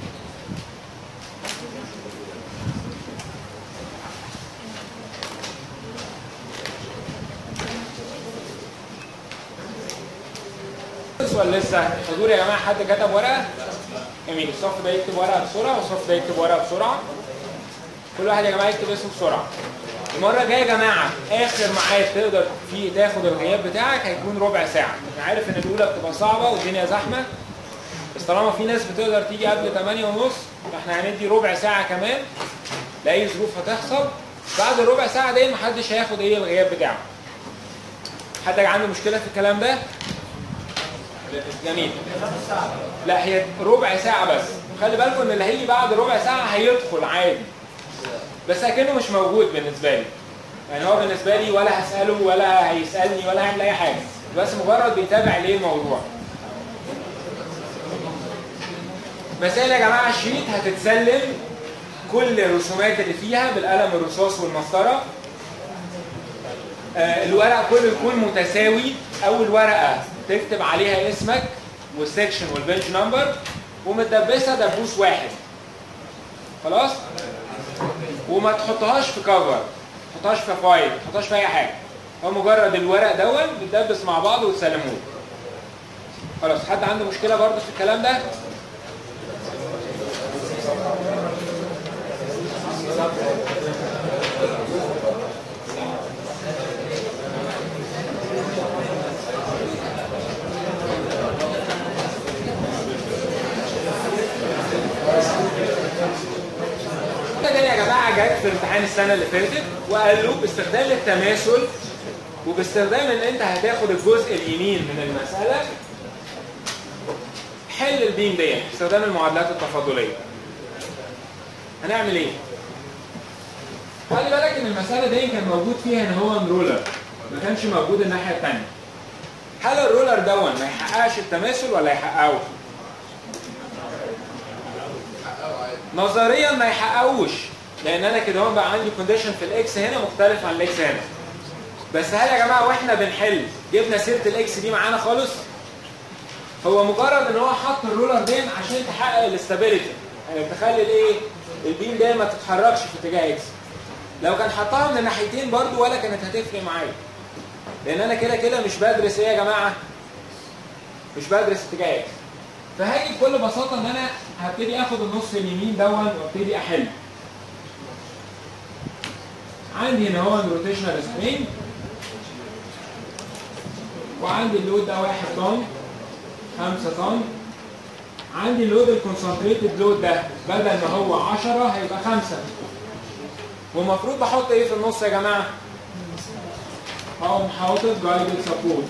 ولا لسه حضور يا جماعه حد كتب ورقه جميل الصف ده يكتب ورقه بسرعه والصف ده يكتب ورقه بسرعه كل واحد يا جماعه يكتب اسمه بسرعه المره الجايه يا جماعه اخر ميعاد تقدر فيه تاخد الغياب بتاعك هيكون ربع ساعه انا عارف ان الاولى بتبقى صعبه والدنيا زحمه بس طالما في ناس بتقدر تيجي قبل 8 ونص فاحنا هندي ربع ساعه كمان لاي ظروف هتحصل بعد الربع ساعه دي محدش هياخد ايه الغياب بتاعه حد عنده مشكله في الكلام ده جميل لا هي ربع ساعة بس خلي بالكم ان اللي هيجي بعد ربع ساعه هيدخل عادي بس اكنه مش موجود بالنسبه لي يعني هو بالنسبه لي ولا هساله ولا هيسالني ولا هيعمل اي حاجه بس مجرد بيتابع ليه الموضوع مسائل يا جماعه الشيت هتتسلم كل الرسومات اللي فيها بالقلم الرصاص والمسطره آه، الورق كله يكون متساوي اول ورقه تكتب عليها اسمك والسكشن والبنش نمبر ومتدبسه دبوس واحد خلاص وما تحطهاش في كفر ما تحطهاش في فايل ما تحطهاش في اي حاجه هو مجرد الورق دون بتدبس مع بعض وتسلموه خلاص حد عنده مشكله برضه في الكلام ده حاجة تانية يا جماعة جت في امتحان السنة اللي فاتت وقال له باستخدام التماثل وباستخدام ان انت هتاخد الجزء اليمين من المسألة حل البيم دي باستخدام المعادلات التفاضلية هنعمل ايه؟ خلي بالك ان المسألة دي كان موجود فيها ان هو رولر ما كانش موجود الناحية التانية هل الرولر دون ما يحققش التماثل ولا يحققه؟ نظريا ما يحققوش لان انا كده هون بقى عندي كونديشن في الاكس هنا مختلف عن الاكس هنا بس هل يا جماعه واحنا بنحل جبنا سيره الاكس دي معانا خالص هو مجرد ان هو حط الرولر دي عشان تحقق الاستابيليتي يعني تخلي الايه البيم ده ما تتحركش في اتجاه اكس لو كان حطها من الناحيتين برضو ولا كانت هتفرق معايا لان انا كده كده مش بدرس ايه يا جماعه مش بدرس اتجاه اكس فهاجي بكل بساطه ان انا هبتدي اخد النص اليمين دون وابتدي احل عندي هنا هو الروتيشنال سبرينج وعندي اللود ده 1 طن 5 طن عندي اللود الكونسنتريتد لود ده بدل ما هو 10 هيبقى 5 والمفروض بحط ايه في النص يا جماعه؟ هقوم حاطط جايدد سبورت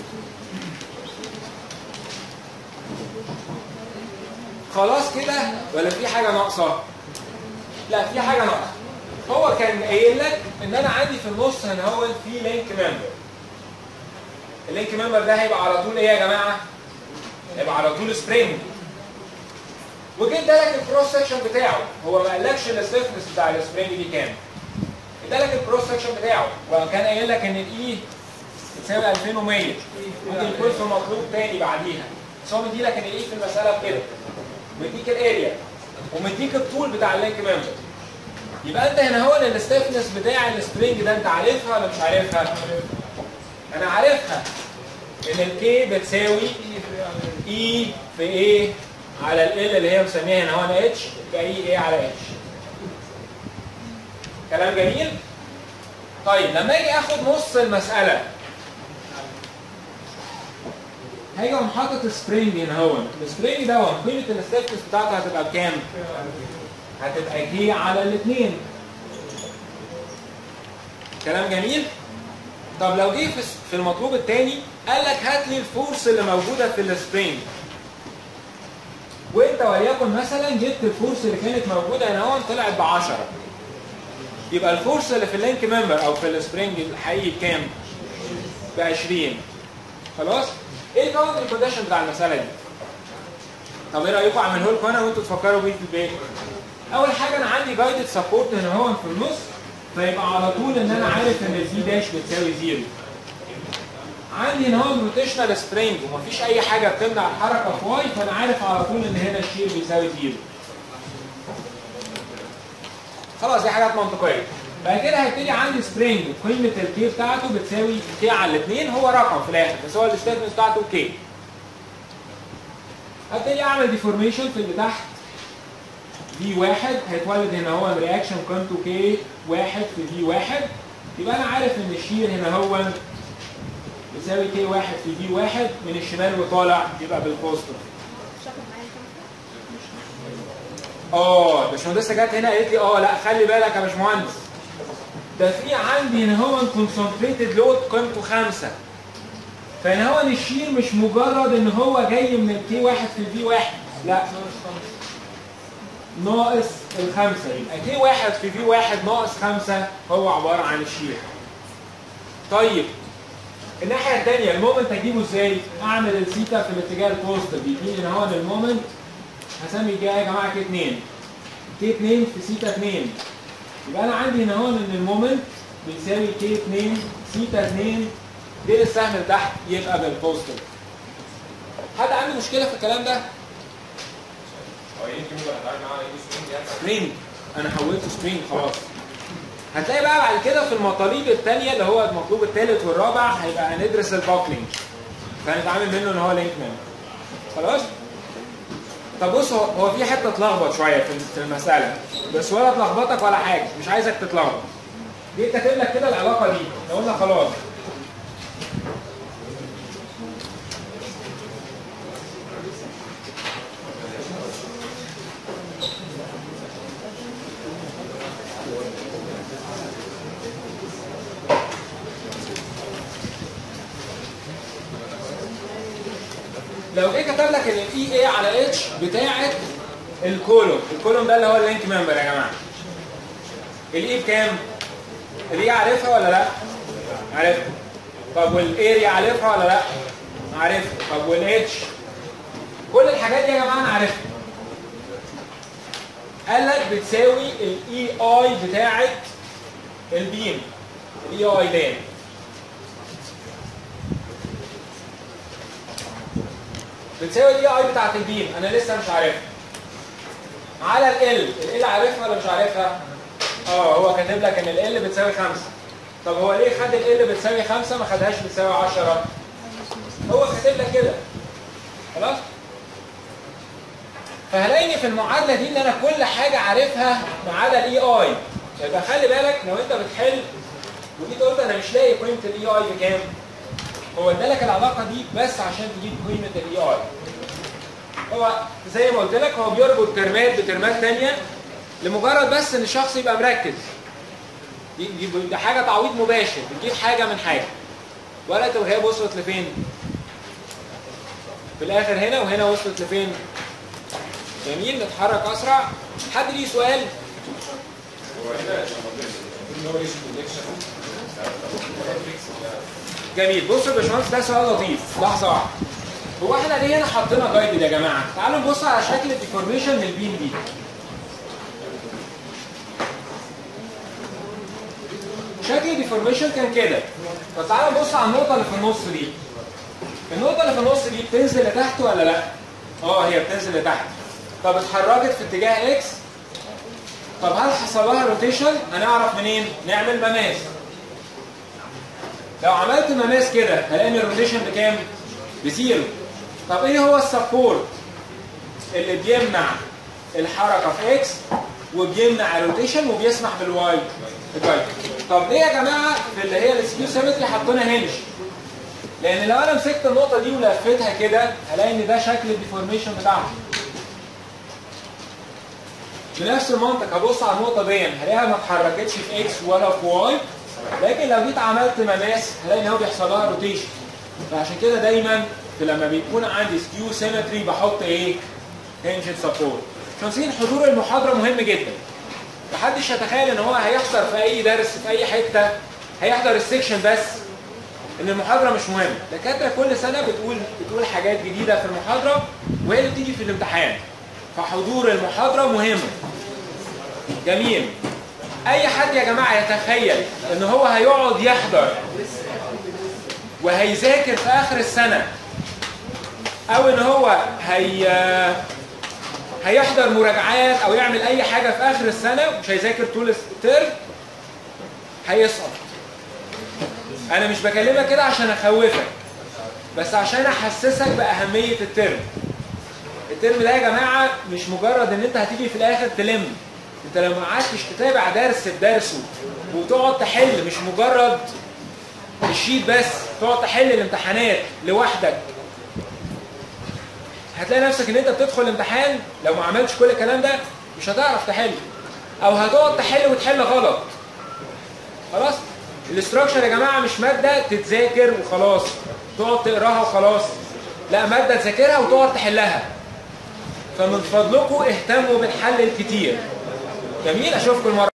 خلاص كده ولا في حاجه ناقصه؟ لا في حاجه ناقصه هو كان قايل لك ان انا عندي في النص هنا هو في لينك ممبر اللينك ممبر ده هيبقى على طول ايه يا جماعه؟ هيبقى على طول سبرينج وجيت لك الكروس سكشن بتاعه هو ما قالكش الستفنس بتاع السبرينج دي كام ادالك الكروس سكشن بتاعه وكان قايل لك ان الاي بتساوي 2100 ممكن يكون في مطلوب تاني بعديها بس هو مديلك ان الاي في المساله بكده مديك الاريا ومديك الطول بتاع اللينك ممبر يبقى انت هنا هو الستيفنس بتاع السبرينج ده انت عارفها ولا مش عارفها؟ انا عارفها ان الكي بتساوي اي في ايه على ال اللي هي مسميها هنا هو اتش يبقى اي ايه على اتش كلام جميل طيب لما اجي اخد نص المساله هاجي اقوم حاطط سبرينج هنا هو السبرينج ده قيمه الستيفنس بتاعته هتبقى بكام؟ هتبقى كي على الاثنين كلام جميل طب لو جه في في المطلوب الثاني قال لك هات لي الفورس اللي موجوده في السبرينج وانت وليكن مثلا جبت الفورس اللي كانت موجوده هنا هون طلعت ب 10 يبقى الفورس اللي في اللينك ممبر او في السبرينج الحقيقي بكام؟ ب 20 خلاص؟ ايه الكاونتر كونديشن بتاع المساله دي؟ طب ايه رايكم اعمله لكم انا وانتوا تفكروا بيه في البيت؟ اول حاجه انا عندي جايدد سبورت هنا هو في النص فيبقى على طول ان انا عارف ان الفي داش بتساوي زيرو عندي هنا هو الروتيشنال سبرينج ومفيش اي حاجه بتمنع الحركه في واي فانا عارف على طول ان هنا الشير بيساوي زيرو خلاص دي حاجات منطقيه بعد كده هيبتدي عندي سبرينج قيمه الكي بتاعته بتساوي كي على الاثنين هو رقم في الاخر بس هو الستيتمنت بتاعته كي هبتدي اعمل ديفورميشن في اللي تحت في واحد هيتولد هنا هو الرياكشن قيمته كي واحد في في واحد يبقى انا عارف ان الشير هنا هو يساوي كي واحد في في واحد من الشمال وطالع يبقى بالبوزيتيف شاطر معايا اه الباشمهندسه جت هنا قالت لي اه لا خلي بالك يا باشمهندس ده في عندي هنا هو كونسنتريتد لود قيمته خمسه فهنا هو الشير مش مجرد ان هو جاي من الكي واحد في الفي واحد لا ناقص الخمسة يبقى كي واحد في في واحد ناقص خمسة هو عبارة عن الشير طيب الناحية التانية المومنت هجيبه ازاي؟ اعمل الثيتا في الاتجاه البوزيتيف يديني ان هو المومنت هسمي كده يا جماعة كي 2 كي 2 في ثيتا 2 يبقى انا عندي هنا هون ان المومنت بيساوي كي 2 ثيتا 2 دي السهم لتحت يبقى بالبوزيتيف حد عنده مشكلة في الكلام ده؟ هو يمكن يبقى هتعامل معاه على ايه سوينج يعني سبرينج انا حولته سبرينج خلاص هتلاقي بقى بعد كده في المطالب الثانيه اللي هو المطلوب الثالث والرابع هيبقى هندرس الباكلينج فهنتعامل منه ان هو لينك مان خلاص طب بص هو هو في حته اتلخبط شويه في في المساله بس ولا تلخبطك ولا حاجه مش عايزك تتلخبط جيت كاتب لك كده العلاقه دي لو قلنا خلاص لو جه كتب لك ان الاي اي على اتش بتاعه الكولوم الكولوم ده اللي هو اللينك ممبر يا جماعه الاي بكام الاي عارفها ولا لا عارفها طب والاريا عارفها ولا لا عارفها طب والاتش كل الحاجات دي يا جماعه انا عارفها قال لك بتساوي الاي اي بتاعه البيم الاي اي لان بتساوي الاي اي بتاعت البيم انا لسه مش عارفها على ال ال عارفها ولا مش عارفها اه هو كاتب لك ان ال بتساوي 5 طب هو ليه خد ال بتساوي 5 ما خدهاش بتساوي 10 هو كاتب لك كده خلاص فهلاقيني في المعادله دي ان انا كل حاجه عارفها ما عدا الاي اي يبقى خلي بالك لو انت بتحل وجيت قلت انا مش لاقي قيمه الاي اي بكام هو ادالك العلاقه دي بس عشان تجيب قيمه الاي اي هو زي ما قلت لك هو بيربط ترمات بترمات ثانيه لمجرد بس ان الشخص يبقى مركز دي, دي, دي حاجه تعويض مباشر بتجيب حاجه من حاجه ورقه الغياب وصلت لفين في الاخر هنا وهنا وصلت لفين جميل نتحرك اسرع حد ليه سؤال هو هنا ان هو يشوف الكونكشن جميل بص يا باشمهندس ده سؤال لطيف لحظه واحده هو احنا ليه هنا حطينا جايد يا جماعه تعالوا نبص على شكل الديفورميشن من البي ام بي شكل الديفورميشن كان كده فتعالوا نبص على النقطه اللي في النص دي النقطه اللي في النص دي بتنزل لتحت ولا لا اه هي بتنزل لتحت طب اتحركت في اتجاه اكس طب هل حصل لها روتيشن هنعرف منين نعمل مماس لو عملت مماس كده هلاقي ان الروتيشن بكام بزيرو طب ايه هو السبورت اللي بيمنع الحركه في اكس وبيمنع الروتيشن وبيسمح بالواي الجاي طب ليه يا جماعه في اللي هي السكيو سيمتري حطينا هنش لان لو انا مسكت النقطه دي ولفتها كده هلاقي ان ده شكل الديفورميشن بتاعها بنفس المنطق هبص على النقطه دي هلاقيها ما اتحركتش في اكس ولا في واي لكن لو جيت عملت مماس هلاقي ان هو بيحصل لها روتيشن فعشان كده دايما في لما بيكون عندي سكيو سيمتري بحط ايه؟ تنشن سبورت شمسين حضور المحاضره مهم جدا محدش يتخيل ان هو هيحضر في اي درس في اي حته هيحضر السكشن بس ان المحاضره مش مهمه دكاتره كل سنه بتقول بتقول حاجات جديده في المحاضره وهي اللي بتيجي في الامتحان فحضور المحاضره مهم جميل اي حد يا جماعه يتخيل ان هو هيقعد يحضر وهيذاكر في اخر السنه او ان هو هي هيحضر مراجعات او يعمل اي حاجه في اخر السنه مش هيذاكر طول الترم هيسقط انا مش بكلمك كده عشان اخوفك بس عشان احسسك باهميه الترم الترم ده يا جماعه مش مجرد ان انت هتيجي في الاخر تلم انت لو ما قعدتش تتابع درس بدرسه وتقعد تحل مش مجرد الشيت بس تقعد تحل الامتحانات لوحدك هتلاقي نفسك ان انت بتدخل الامتحان لو ما عملتش كل الكلام ده مش هتعرف تحل او هتقعد تحل وتحل غلط خلاص الاستراكشر يا جماعه مش ماده تتذاكر وخلاص تقعد تقراها وخلاص لا ماده تذاكرها وتقعد تحلها فمن فضلكم اهتموا بالحل الكتير جميل اشوفكم المره